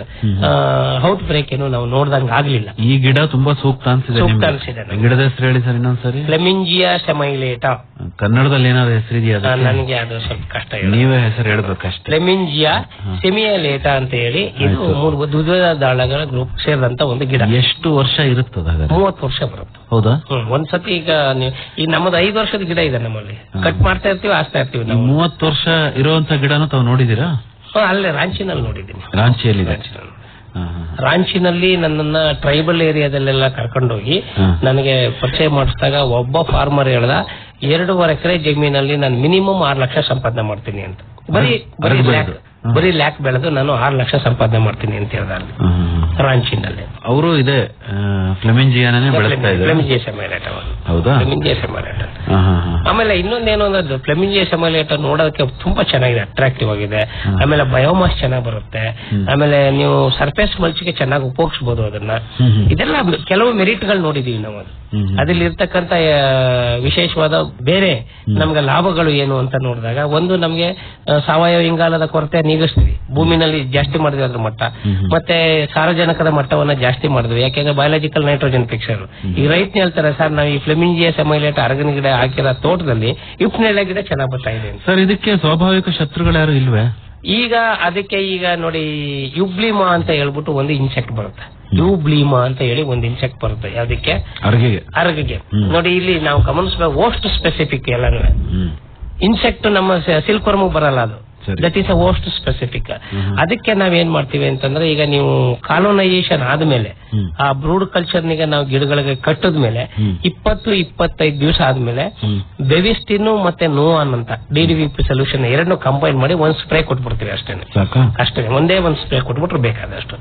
outbreak ಏನು ನಾವು ನೋಡ್ದಂಗ ಆಗ್ಲಿಲ್ಲ ಈ ಗಿಡ ತುಂಬಾ ಸೂಕ್ತ ಅನ್ಸಿದೆ ಸೂಕ್ತ ನಿಮ್ಗೆ. ಅನ್ಸಿದೆ ನಮ್ಗೆ. ಗಿಡದ ಹೆಸರು ಹೇಳಿ ಸರ್ ಇನ್ನೊಂದ್ಸರಿ ಫ್ಲೆಮಿಂಜಿಯಾ ಸೆಮೈಲೇಟಾ ಕನ್ನಡದಲ್ಲಿ ಏನಾದ್ರು ಹೆಸರಿದೆಯಾ ಆ, ಅದಕ್ಕೆ? ನನಗೆ ಅದು ಸ್ವಲ್ಪ ಕಷ್ಟ ಇದೆ ನೀವೇ ಹೆಸರು ಹೇಳ್ಬೇಕಷ್ಟೇ ಲೆಮಿಂಜಿಯಾ ಸೆಮಿಯಲೇಟಾ ಅಂತ ಹೇಳಿ ಇದು ಮೂರು ದ್ವಿತೀಯ ದಾಳಗಳ ಗ್ರೂಪ್ ಸೇರಿದಂತ ಒಂದು ಗಿಡ ಎಷ್ಟು ವರ್ಷ ಇರುತ್ತದ ಹಾಗಾದ್ರೆ ಮೂವತ್ತು ವರ್ಷ ಬರುತ್ತೆ ಹೌದಾ ಹ್ಮ್ ಒಂದ್ಸತಿ ಈಗ ನೀವು ಈ ನಮ್ಮದು ಐದು ವರ್ಷದ ಗಿಡ ಇದೆ ನಮ್ಮಲ್ಲಿ ಕಟ್ ಮಾಡ್ತಾ ಇರ್ತೀವಿ ಹಾಸ್ತಾ ಇರ್ತೀವಿ ಈ ನಾವು ಮೂವತ್ತು ವರ್ಷ ಇರುವಂತ ಗಿಡನ ತಾವು ನೋಡಿದೀರಾ ಹ್ಮ್, ಅಲ್ಲೇ ರಾಂಚಿನಲ್ಲಿ ನೋಡಿದ್ದೀನಿ ರಾಂಚಿಯಲ್ಲಿದೆ ಹಾ, ಹಾ. ರಾಂಚಿನಲ್ಲಿ ನನ್ನನ್ನ ಟ್ರೈಬಲ್ ಏರಿಯಾದಲ್ಲೆಲ್ಲ ಕರ್ಕೊಂಡೋಗಿ ನನಗೆ ಪರಿಚಯ ಮಾಡಿಸಿದಾಗ ಒಬ್ಬ ಫಾರ್ಮರ್ ಹೇಳ್ದ ಎರಡೂವರೆ ಎಕರೆ ಜಮೀನಲ್ಲಿ ನಾನು ಮಿನಿಮಮ್ ಆರು ಲಕ್ಷ ಸಂಪಾದನೆ ಮಾಡ್ತೀನಿ ಅಂತ ಬರೀ ಬರೀ ಅರಗು ಲ್ಯಾಕ್ ಬರೀ ಲ್ಯಾಕ್ ಬೆಳೆದು ನಾನು ಆರು ಲಕ್ಷ ಸಂಪಾದನೆ ಮಾಡ್ತೀನಿ ಅಂತ ಹೇಳ್ದ ಅಲ್ಲಿ ಹಾ, ಹಾ, ಹಾ. ರಾಂಚಿನಲ್ಲಿ ಅವರು ಇದೆ ಫ್ಲೆಮಿಂಜಿಯಾನೇ ಬೆಳೆಸ್ತಾ ಇದ್ದಾರೆ ಫ್ಲೆಮಿಂಜಿಯ ಸೆಮೈಲೇಟ ಹೌದಾ ಫ್ಲೆಮಿಂಜಿಯ ಸೆಮೈಲೇಟ ಹಾ, ಹಾ, ಹಾ. ಆಮೇಲೆ ಇನ್ನೊಂದೇನು ಅಂದ್ರೆ ಫ್ಲೆಮಿಂಜಿಯ ಸೆಮೈಲೇಟ ನೋಡೋದಕ್ಕೆ ತುಂಬಾ ಚೆನ್ನಾಗಿದೆ ಅಟ್ರಾಕ್ಟಿವ್ ಆಗಿದೆ ಆಮೇಲೆ ಬಯೋಮಾಸ್ ಚೆನ್ನಾಗಿ ಬರುತ್ತೆ ಆಮೇಲೆ ನೀವು ಸರ್ಫೇಸ್ ಮಲ್ಚಿಗೆ ಚೆನ್ನಾಗಿ ಉಪಯೋಗಿಸಬಹುದು ಅದನ್ನ ಇದೆಲ್ಲ ಕೆಲವು ಮೆರಿಟ್ ಗಳು ನೋಡಿದೀವಿ ನಾವು ಅದು ಅದ್ರಲ್ಲಿ ಇರ್ತಕ್ಕಂತ ಆ, ವಿಶೇಷವಾದ ಬೇರೆ ನಮ್ಗೆ ಲಾಭಗಳು ಏನು ಅಂತ ನೋಡಿದಾಗ ಒಂದು ನಮ್ಗೆ ಆ, ಸಾವಯವ ಇಂಗಾಲದ ಕೊರತೆ ನೀಗಿಸ್ತೀವಿ ಭೂಮಿನಲ್ಲಿ ಜಾಸ್ತಿ ಮಾಡಿದ್ವಿ ಅದ್ರ ಮಟ್ಟ ಮತ್ತೆ ಸಾರಜನಕದ ಮಟ್ಟವನ್ನ ಜಾಸ್ತಿ ಮಾಡಿದ್ವಿ ಯಾಕೆಂದ್ರೆ ಬಯಾಲಜಿಕಲ್ ನೈಟ್ರೋಜನ್ ಪಿಕ್ಚರ್ ಈ ರೈತ ಹೇಳ್ತಾರೆ ಸರ್ ನಾವು ಈ ಫ್ಲೆಮಿಂಜಿಯ ಸೆಮೈಲೇಟ್ ಅರಗಿನ ಗಿಡ ಹಾಕಿರೋ ತೋಟದಲ್ಲಿ ಇಪ್ನೆಲೆ ಗಿಡ ಚೆನ್ನಾಗಿ ಬರ್ತಾ ಇದೆ ಅಂತ ಸರ್ ಇದಕ್ಕೆ ಸ್ವಾಭಾವಿಕ ಶತ್ರುಗಳು ಯಾರು ಇಲ್ವೇ ಈಗ ಅದಕ್ಕೆ ಈಗ ನೋಡಿ ಯುಬ್ಲಿಮಾ ಅಂತ ಹೇಳ್ಬಿಟ್ಟು ಒಂದು ಇನ್ಸೆಕ್ಟ್ ಬರುತ್ತೆ ಯುಬ್ಲಿಮಾ ಅಂತ ಹೇಳಿ ಒಂದು ಇನ್ಸೆಕ್ಟ್ ಬರುತ್ತೆ ಅದಕ್ಕೆ ಅರ್ಗೆಗೆ ಅರಗಿಗೆ ನೋಡಿ ಇಲ್ಲಿ ನಾವು ಗಮನಿಸಬೇಕು ಓಸ್ಟ್ ಸ್ಪೆಸಿಫಿಕ್ ಎಲ್ಲಾನು ಇನ್ಸೆಕ್ಟ್ ನಮ್ಮ ಸಿಲ್ಕ್ ವರ್ಮ್ ಬರಲ್ಲ ಅದು that is a host specific ಅದಕ್ಕೆ ನಾವೇನ್ ಮಾಡ್ತೀವಿ ಅಂತಂದ್ರೆ ಈಗ ನೀವು ಕಾಲೋನೈಸೇಷನ್ ಆದ್ಮೇಲೆ ಆ ಬ್ರೂಡ್ ಕಲ್ಚರ್ ನಿಗೆ ನಾವು ಗಿಡಗಳಿಗೆ ಕಟ್ಟದ ಮೇಲೆ ಇಪ್ಪತ್ತು ಇಪ್ಪತ್ತೈದು ದಿವಸ ಆದ್ಮೇಲೆ ಬೆವಿಸ್ಟಿನ್ ಮತ್ತೆ ನೋವಾನ್ ಅಂತ D D V P solution ಎರಡನ್ನೂ ಕಂಬೈನ್ ಮಾಡಿ ಒಂದ್ ಸ್ಪ್ರೇ ಕೊಟ್ಬಿಡ್ತೀವಿ ಅಷ್ಟೇನೆ ಸಾಕಾ ಅಷ್ಟೇ ಒಂದೇ ಒಂದ್ ಸ್ಪ್ರೇ ಕೊಟ್ಬಿಟ್ರೆ ಬೇಕಾದಷ್ಟು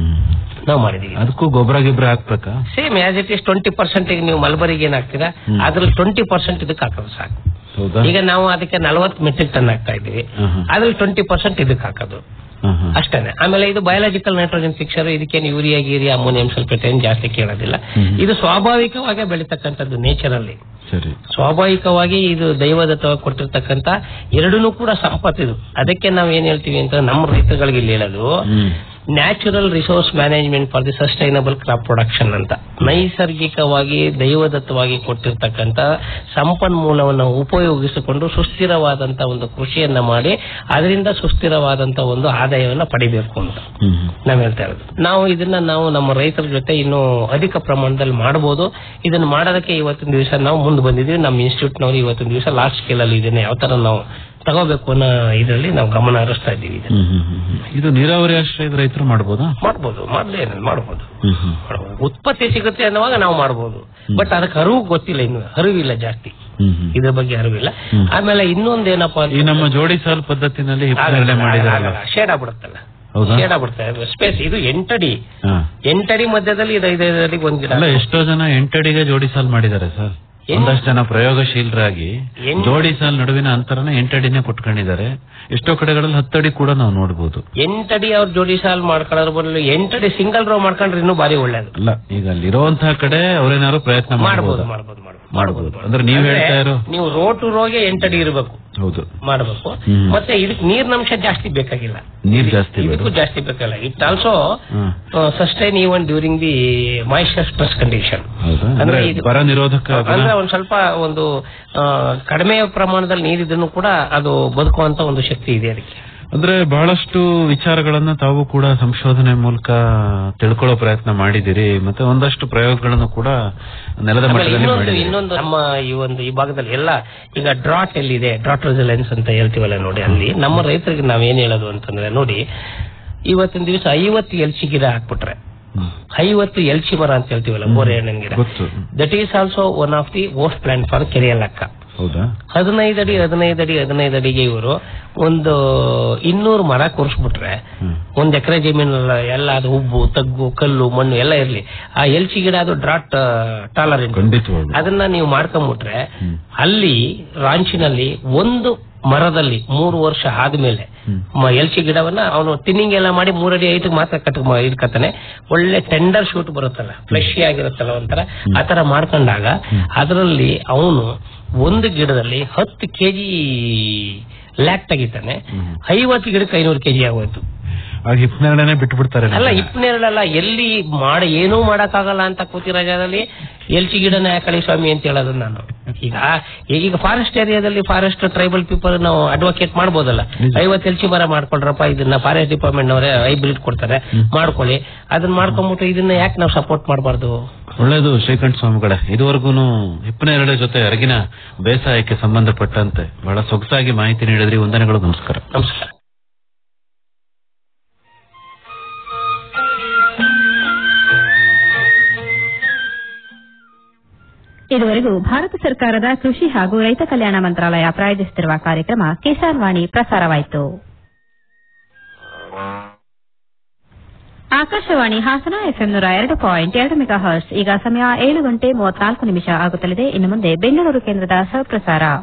ನಾವು ಮಾಡಿದೀವಿ ಅದಕ್ಕೂ ಗೊಬ್ಬರ ಗಿಬ್ರ ಹಾಕ್ಬೇಕಾ same as it is twenty percent ಈಗ ನೀವು ಮಲ್ಬರಿಗೆ ಏನ್ ಹಾಕ್ತೀರಾ ಅದ್ರಲ್ಲಿ ಟ್ವೆಂಟಿ ಪರ್ಸೆಂಟ್ ಇದಕ್ಕೆ ಹಾಕೋದು ಸಾಕು ಹೌದಾ ಈಗ ನಾವು ಅದಕ್ಕೆ ನಲವತ್ತು ಮೆಟ್ರಿಕ್ ಟನ್ ಹಾಕ್ತಾ ಇದೀವಿ ಅದ್ರಲ್ಲಿ ಟ್ವೆಂಟಿ ಪರ್ಸೆಂಟ್ ಇದಕ್ಕೆ ಹಾಕೋದು ಅಷ್ಟೇನೆ ಆಮೇಲೆ ಇದು ಬಯಾಲಜಿಕಲ್ ನೈಟ್ರೋಜನ್ ಫಿಕ್ಸರ್ ಇದಕ್ಕೇನು ಯೂರಿಯಾ ಗೀರಿಯಾ ಅಮೋನಿಯಂ ಸಲ್ಫೇಟ್ ಏನ್ ಜಾಸ್ತಿ ಕೇಳೋದಿಲ್ಲ ಇದು ಸ್ವಾಭಾವಿಕವಾಗಿ ಬೆಳೀತಕ್ಕಂಥದ್ದು ನೇಚರ್ ಅಲ್ಲಿ ಸರಿ ಸ್ವಾಭಾವಿಕವಾಗಿ ಇದು ದೈವದತ್ತವಾಗಿ ಕೊಟ್ಟಿರ್ತಕ್ಕಂಥ ಎರಡನ್ನೂ ಕೂಡ ಸಂಪತ್ತಿದು ಅದಕ್ಕೆ ನಾವು ಏನ್ ಹೇಳ್ತೀವಿ ಅಂತ ನಮ್ಮ ರೈತಗಳಿಗೆ ಇಲ್ಲಿ ಹೇಳೋದು natural resource management for the sustainable crop production ಅಂತ ನೈಸರ್ಗಿಕವಾಗಿ ದೈವದತ್ತವಾಗಿ ಕೊಟ್ಟಿರ್ತಕ್ಕಂಥ ಸಂಪನ್ಮೂಲವನ್ನು ಉಪಯೋಗಿಸಿಕೊಂಡು ಸುಸ್ಥಿರವಾದಂತ ಒಂದು ಕೃಷಿಯನ್ನ ಮಾಡಿ ಅದರಿಂದ ಸುಸ್ಥಿರವಾದಂತ ಒಂದು ಆದಾಯವನ್ನ ಪಡಿಬೇಕು ಅಂತ ನಾವ್ ಹೇಳ್ತಾ ಇರೋದು ನಾವು ಇದನ್ನ ನಾವು ನಮ್ಮ ರೈತರ ಜೊತೆ ಇನ್ನು ಅಧಿಕ ಪ್ರಮಾಣದಲ್ಲಿ ಮಾಡಬಹುದು ಇದನ್ನ ಮಾಡೋದಕ್ಕೆ ಇವತ್ತಿನ ದಿವಸ ನಾವು ಮುಂದೆ ಬಂದಿದ್ದೀವಿ ನಮ್ಮ ಇನ್ಸ್ಟಿಟ್ಯೂಟ್ ನವರು ಇವತ್ತಿನ ದಿವಸ ಲಾರ್ಜ್ ಸ್ಕೇಲ್ ಅಲ್ಲಿ ಇದನ್ನ ಯಾವ ತರ ನಾವು ತಗೋಬೇಕು ಅನ್ನೋ ಇದರಲ್ಲಿ ನಾವು ಗಮನ ಹರಿಸ್ತಾ ಇದ್ದೀವಿ ಇದನ್ನ. ಇದು ನೀರಾವರಿ ಆಶ್ರಯದ ರೈತರು ಮಾಡ್ಬೋದಾ ಮಾಡ್ಬೋದು ಮಾಡ್ಲೇ ಏನಿಲ್ಲ, ಮಾಡ್ಬೋದು ಮಾಡ್ಬೋದು. ಉತ್ಪತ್ತಿ ಸಿಗುತ್ತೆ ಅನ್ನುವಾಗ ನಾವು ಮಾಡ್ಬೋದು ಬಟ್ ಅದಕ್ಕೆ ಅರಿವು ಗೊತ್ತಿಲ್ಲ ಇನ್ನು ಅರಿವಿಲ್ಲ ಜಾಸ್ತಿ ಇದ್ರ ಬಗ್ಗೆ ಅರಿವಿಲ್ಲ ಆಮೇಲೆ ಇನ್ನೊಂದೇನಪ್ಪ ಈ ನಮ್ಮ ಜೋಡಿ ಸಾಲ್ ಪದ್ಧತಿನಲ್ಲಿ ಹಿಪ್ಪನೇರಳೆ ಮಾಡಿದಾರಲ್ಲ ಶೇಡ್ ಆಗ್ಬಿಡುತ್ತಲ್ಲ ಹೌದಾ ಶೇಡ್ ಆಗ್ಬಿಡುತ್ತೆ ಸ್ಪೇಸ್ ಇದು ಎಂಟಡಿ ಹಾ. ಎಂಟಡಿ ಮಧ್ಯದಲ್ಲಿ ಇದು ಐದೈದು ಅಡಿಗೆ ಒಂದ್ ಗಿಡ ಅಲ್ಲ ಎಷ್ಟೋ ಜನ ಎಂಟಡಿಗೆ ಜೋಡಿ ಸಾಲ್ ಮಾಡಿದ್ದಾರೆ ಸರ್ ಒಂದಷ್ಟು ಜನ ಪ್ರಯೋಗಶೀಲರಾಗಿ ಎಂಟು- ಜೋಡಿ ಸಾಲ್ ನಡುವಿನ ಅಂತರನ ಎಂಟಡಿನೇ ಕೊಟ್ಕೊಂಡಿದ್ದಾರೆ ಎಷ್ಟೋ ಕಡೆಗಳಲ್ಲಿ ಹತ್ತಡಿ ಕೂಡ ನಾವು ನೋಡಬಹುದು ಎಂಟಡಿ ಅವ್ರ ಜೋಡಿ ಸಾಲ್ ಮಾಡ್ಕೊಳ್ಳೋದ್ರ ಬದಲು ಎಂಟಡಿ ಸಿಂಗಲ್ ರೋ ಮಾಡ್ಕೊಂಡ್ರೆ ಇನ್ನೂ ಬಾರಿ ಒಳ್ಳೇದು ಅಲ್ಲ ಈಗ ಅಲ್ಲಿರುವಂತಹ ಕಡೆ ಅವ್ರೇನಾದ್ರು ಪ್ರಯತ್ನ ಮಾಡ್ಬೋದು ಮಾಡಬಹುದು ಮಾಡ್ಬೋದು ಮಾಡಬಹುದು ಅಂದ್ರೆ ನೀವ್ ಹೇಳ್ತಾ ಇರೋ ನೀವು ರೋ ಟು ರೋಗೆ ಎಂಟಡಿ ಇರಬೇಕು ಹೌದು ಮಾಡಬೇಕು ಹ್ಮ್. ಮತ್ತೆ ಇದಕ್ಕೆ ನೀರಿನಂಶ ಜಾಸ್ತಿ ಬೇಕಾಗಿಲ್ಲ ನೀರ್ ಜಾಸ್ತಿ ಇದಕ್ಕೂ ಬೇಡ ಜಾಸ್ತಿ ಬೇಕಲ್ಲ it also hmm. Sustain even during the moisture stress condition ಹೌದಾ ಅಂದ್ರೆ ಅಂದ್ರೆ ಇದು- ಬರ ನಿರೋಧಕ ಗುಣ ಅಂದ್ರೆ ಒಂದ್ ಸ್ವಲ್ಪ ಒಂದು ಆ, ಕಡಿಮೆ ಪ್ರಮಾಣದಲ್ಲಿ ನೀರಿದ್ರು ಕೂಡ ಅದು ಬದುಕುವಂತ ಒಂದು ಶಕ್ತಿ ಇದೆ ಅದಕ್ಕೆ ಅಂದ್ರೆ ಬಹಳಷ್ಟು ವಿಚಾರಗಳನ್ನ ತಾವು ಕೂಡ ಸಂಶೋಧನೆ ಮೂಲಕ ತಿಳ್ಕೊಳ್ಳೋ ಪ್ರಯತ್ನ ಮಾಡಿದಿರಿ ಮತ್ತೆ ಒಂದಷ್ಟು ಪ್ರಯೋಗಗಳನ್ನು ಕೂಡ ನೆಲದ ಆಮೇಲೆ ಮಟ್ಟದಲ್ಲಿ ಇನ್ನೊಂದು ಮಾಡಿದಿರಿ ಇನ್ನೊಂದು ನಮ್ಮ ಈ ಒಂದು ಈ ಭಾಗದಲ್ಲಿ ಎಲ್ಲ ಈಗ ಡ್ರಾಟ್ ಎಲ್ಲಿದೆ ಡ್ರಾಟ್ ರೆಸಿಲೆನ್ಸ್ ಅಂತ ಹೇಳ್ತೀವಲ್ಲ ನೋಡಿ ಅಲ್ಲಿ ನಮ್ಮ ರೈತರಿಗೆ ನಾವೇನ್ ಹೇಳೋದು ಅಂತಂದ್ರೆ ನೋಡಿ ಇವತ್ತಿನ ದಿವಸ ಐವತ್ತು ಎಲ್ಚಿ ಗಿಡ ಹಾಕ್ಬಿಟ್ರೆ ಐವತ್ತು ಎಲ್ಚಿ ಮರ ಅಂತ ಹೇಳ್ತೀವಲ್ಲ ಬೋರೆ ಹಣ್ಣಿನ ಗಿಡ ಗೊತ್ತು that is also one of the host plant for Kerria lacca ಹೌದಾ ಹದಿನೈದು ಅಡಿ ಹದಿನೈದು ಅಡಿ ಹದಿನೈದು ಅಡಿಗೆ ಇವರು ಒಂದು ಇನ್ನೂರು ಮರ ಕೂರಿಸ್ಬಿಟ್ರೆ ಒಂದ್ ಎಕರೆ ಜಮೀನಲ್ಲ ಎಲ್ಲ ಅದು ಉಬ್ಬು ತಗ್ಗು ಕಲ್ಲು ಮಣ್ಣು ಎಲ್ಲ ಇರ್ಲಿ ಆ ಎಲ್ಚಿ ಗಿಡ ಅದು ಡ್ರಾಟ್ ಟಾಲರೆಂಟ್ ಖಂಡಿತವಾಗ್ಲು ಅದನ್ನ ನೀವು ಮಾಡ್ಕೊಂಬಿಟ್ರೆ ಅಲ್ಲಿ ರಾಂಚಿನಲ್ಲಿ ಒಂದು ಮರದಲ್ಲಿ ಮೂರು ವರ್ಷ ಆದ್ಮೇಲೆ ಮ- ಎಲ್ಚಿ ಗಿಡವನ್ನ ಅವನು ತಿನ್ನಿಂಗ್ ಎಲ್ಲ ಮಾಡಿ ಮೂರಡಿ ಐದು ಮಾತ್ರ ಕಟ್ ಇಟ್ಕತಾನೆ ಒಳ್ಳೆ ಟೆಂಡರ್ ಶೂಟ್ ಬರುತ್ತಲ್ಲ ಫ್ಲೆಶಿ ಆಗಿರುತ್ತಲ್ಲ ಒಂಥರ ಆತರ ಮಾಡ್ಕೊಂಡಾಗ ಅದರಲ್ಲಿ ಅವನು ಒಂದು ಗಿಡದಲ್ಲಿ ಹತ್ತು ಕೆಜಿ ಲ್ಯಾಕ್ ತೆಗಿತಾನೆ ಐವತ್ತು ಗಿಡಕ್ಕೆ ಐನೂರು ಕೆಜಿ ಆಗೋಯ್ತು ಆಗ ಹಿಪ್ನೇರಳೆನೆ ಬಿಟ್ಟು ಬಿಡ್ತಾರೆ ಅಲ್ಲ ಇಪ್ಪನೇರಳಲ್ಲ ಎಲ್ಲಿ ಮಾಡ ಏನೂ ಮಾಡಕ್ಕಾಗಲ್ಲ ಅಂತ ಕೂತಿರೋ ಜಾಗದಲ್ಲಿ ಎಲ್ಚಿ ಗಿಡನ ಯಾಕಳಿ ಸ್ವಾಮಿ ಅಂತ ಹೇಳೋದು ನಾನು ಈಗ ಈಗ ಫಾರೆಸ್ಟ್ ಏರಿಯಾದಲ್ಲಿ ಫಾರೆಸ್ಟ್ ಟ್ರೈಬಲ್ ಪೀಪಲ್ ನಾವು ಅಡ್ವೊಕೇಟ್ ಮಾಡ್ಬೋದಲ್ಲ ಐವತ್ತು ಎಲ್ಚಿ ಮರ ಮಾಡ್ಕೊಳ್ರಪ್ಪ ಇದನ್ನ ಫಾರೆಸ್ಟ್ ಡಿಪಾರ್ಟ್ಮೆಂಟ್ ಅವರೇ ಹೈಬ್ರಿಡ್ ಕೊಡ್ತಾರೆ ಮಾಡ್ಕೊಳ್ಳಿ ಅದನ್ನ ಮಾಡ್ಕೊಂಡ್ಬಿಟ್ಟು ಇದನ್ನ ಯಾಕೆ ನಾವು ಸಪೋರ್ಟ್ ಮಾಡಬಾರ್ದು ಒಳ್ಳೇದು ಶ್ರೀಕಂಠ ಸ್ವಾಮಿಗಳೇ ಇದುವರೆಗೂ ಹಿಪ್ಪನೇರಳೆ ಜೊತೆ ಅರಗಿನ ಬೇಸಾಯಕ್ಕೆ ಸಂಬಂಧಪಟ್ಟಂತೆ ಬಹಳ ಸೊಗಸಾಗಿ ಮಾಹಿತಿ ನೀಡಿದ್ರಿ ವಂದನೆಗಳು ನಮಸ್ಕಾರ ನಮಸ್ಕಾರ ಇದುವರೆಗೂ ಭಾರತ ಸರ್ಕಾರದ ಕೃಷಿ ಹಾಗೂ ರೈತ ಕಲ್ಯಾಣ ಮಂತ್ರಾಲಯ ಪ್ರಾಯೋಜಿಸುತ್ತಿರುವ ಕಾರ್ಯಕ್ರಮ ಕಿಸಾನ್ ವಾಣಿ ಪ್ರಸಾರವಾಯಿತು ಆಕಾಶವಾಣಿ ಹಾಸನ ಎಫ್ಎಂ ನೂರ ಎರಡು ಪಾಯಿಂಟ್ ಎರಡು ಮೆಗಾ ಹರ್ಸ್ ಈಗ ಸಮಯ ಏಳು ಗಂಟೆ ಮೂವತ್ನಾಲ್ಕು ನಿಮಿಷ ಆಗುತ್ತಲಿದೆ ಇನ್ನು ಮುಂದೆ ಬೆಂಗಳೂರು ಕೇಂದ್ರದ ಸಹಪ್ರಸಾರ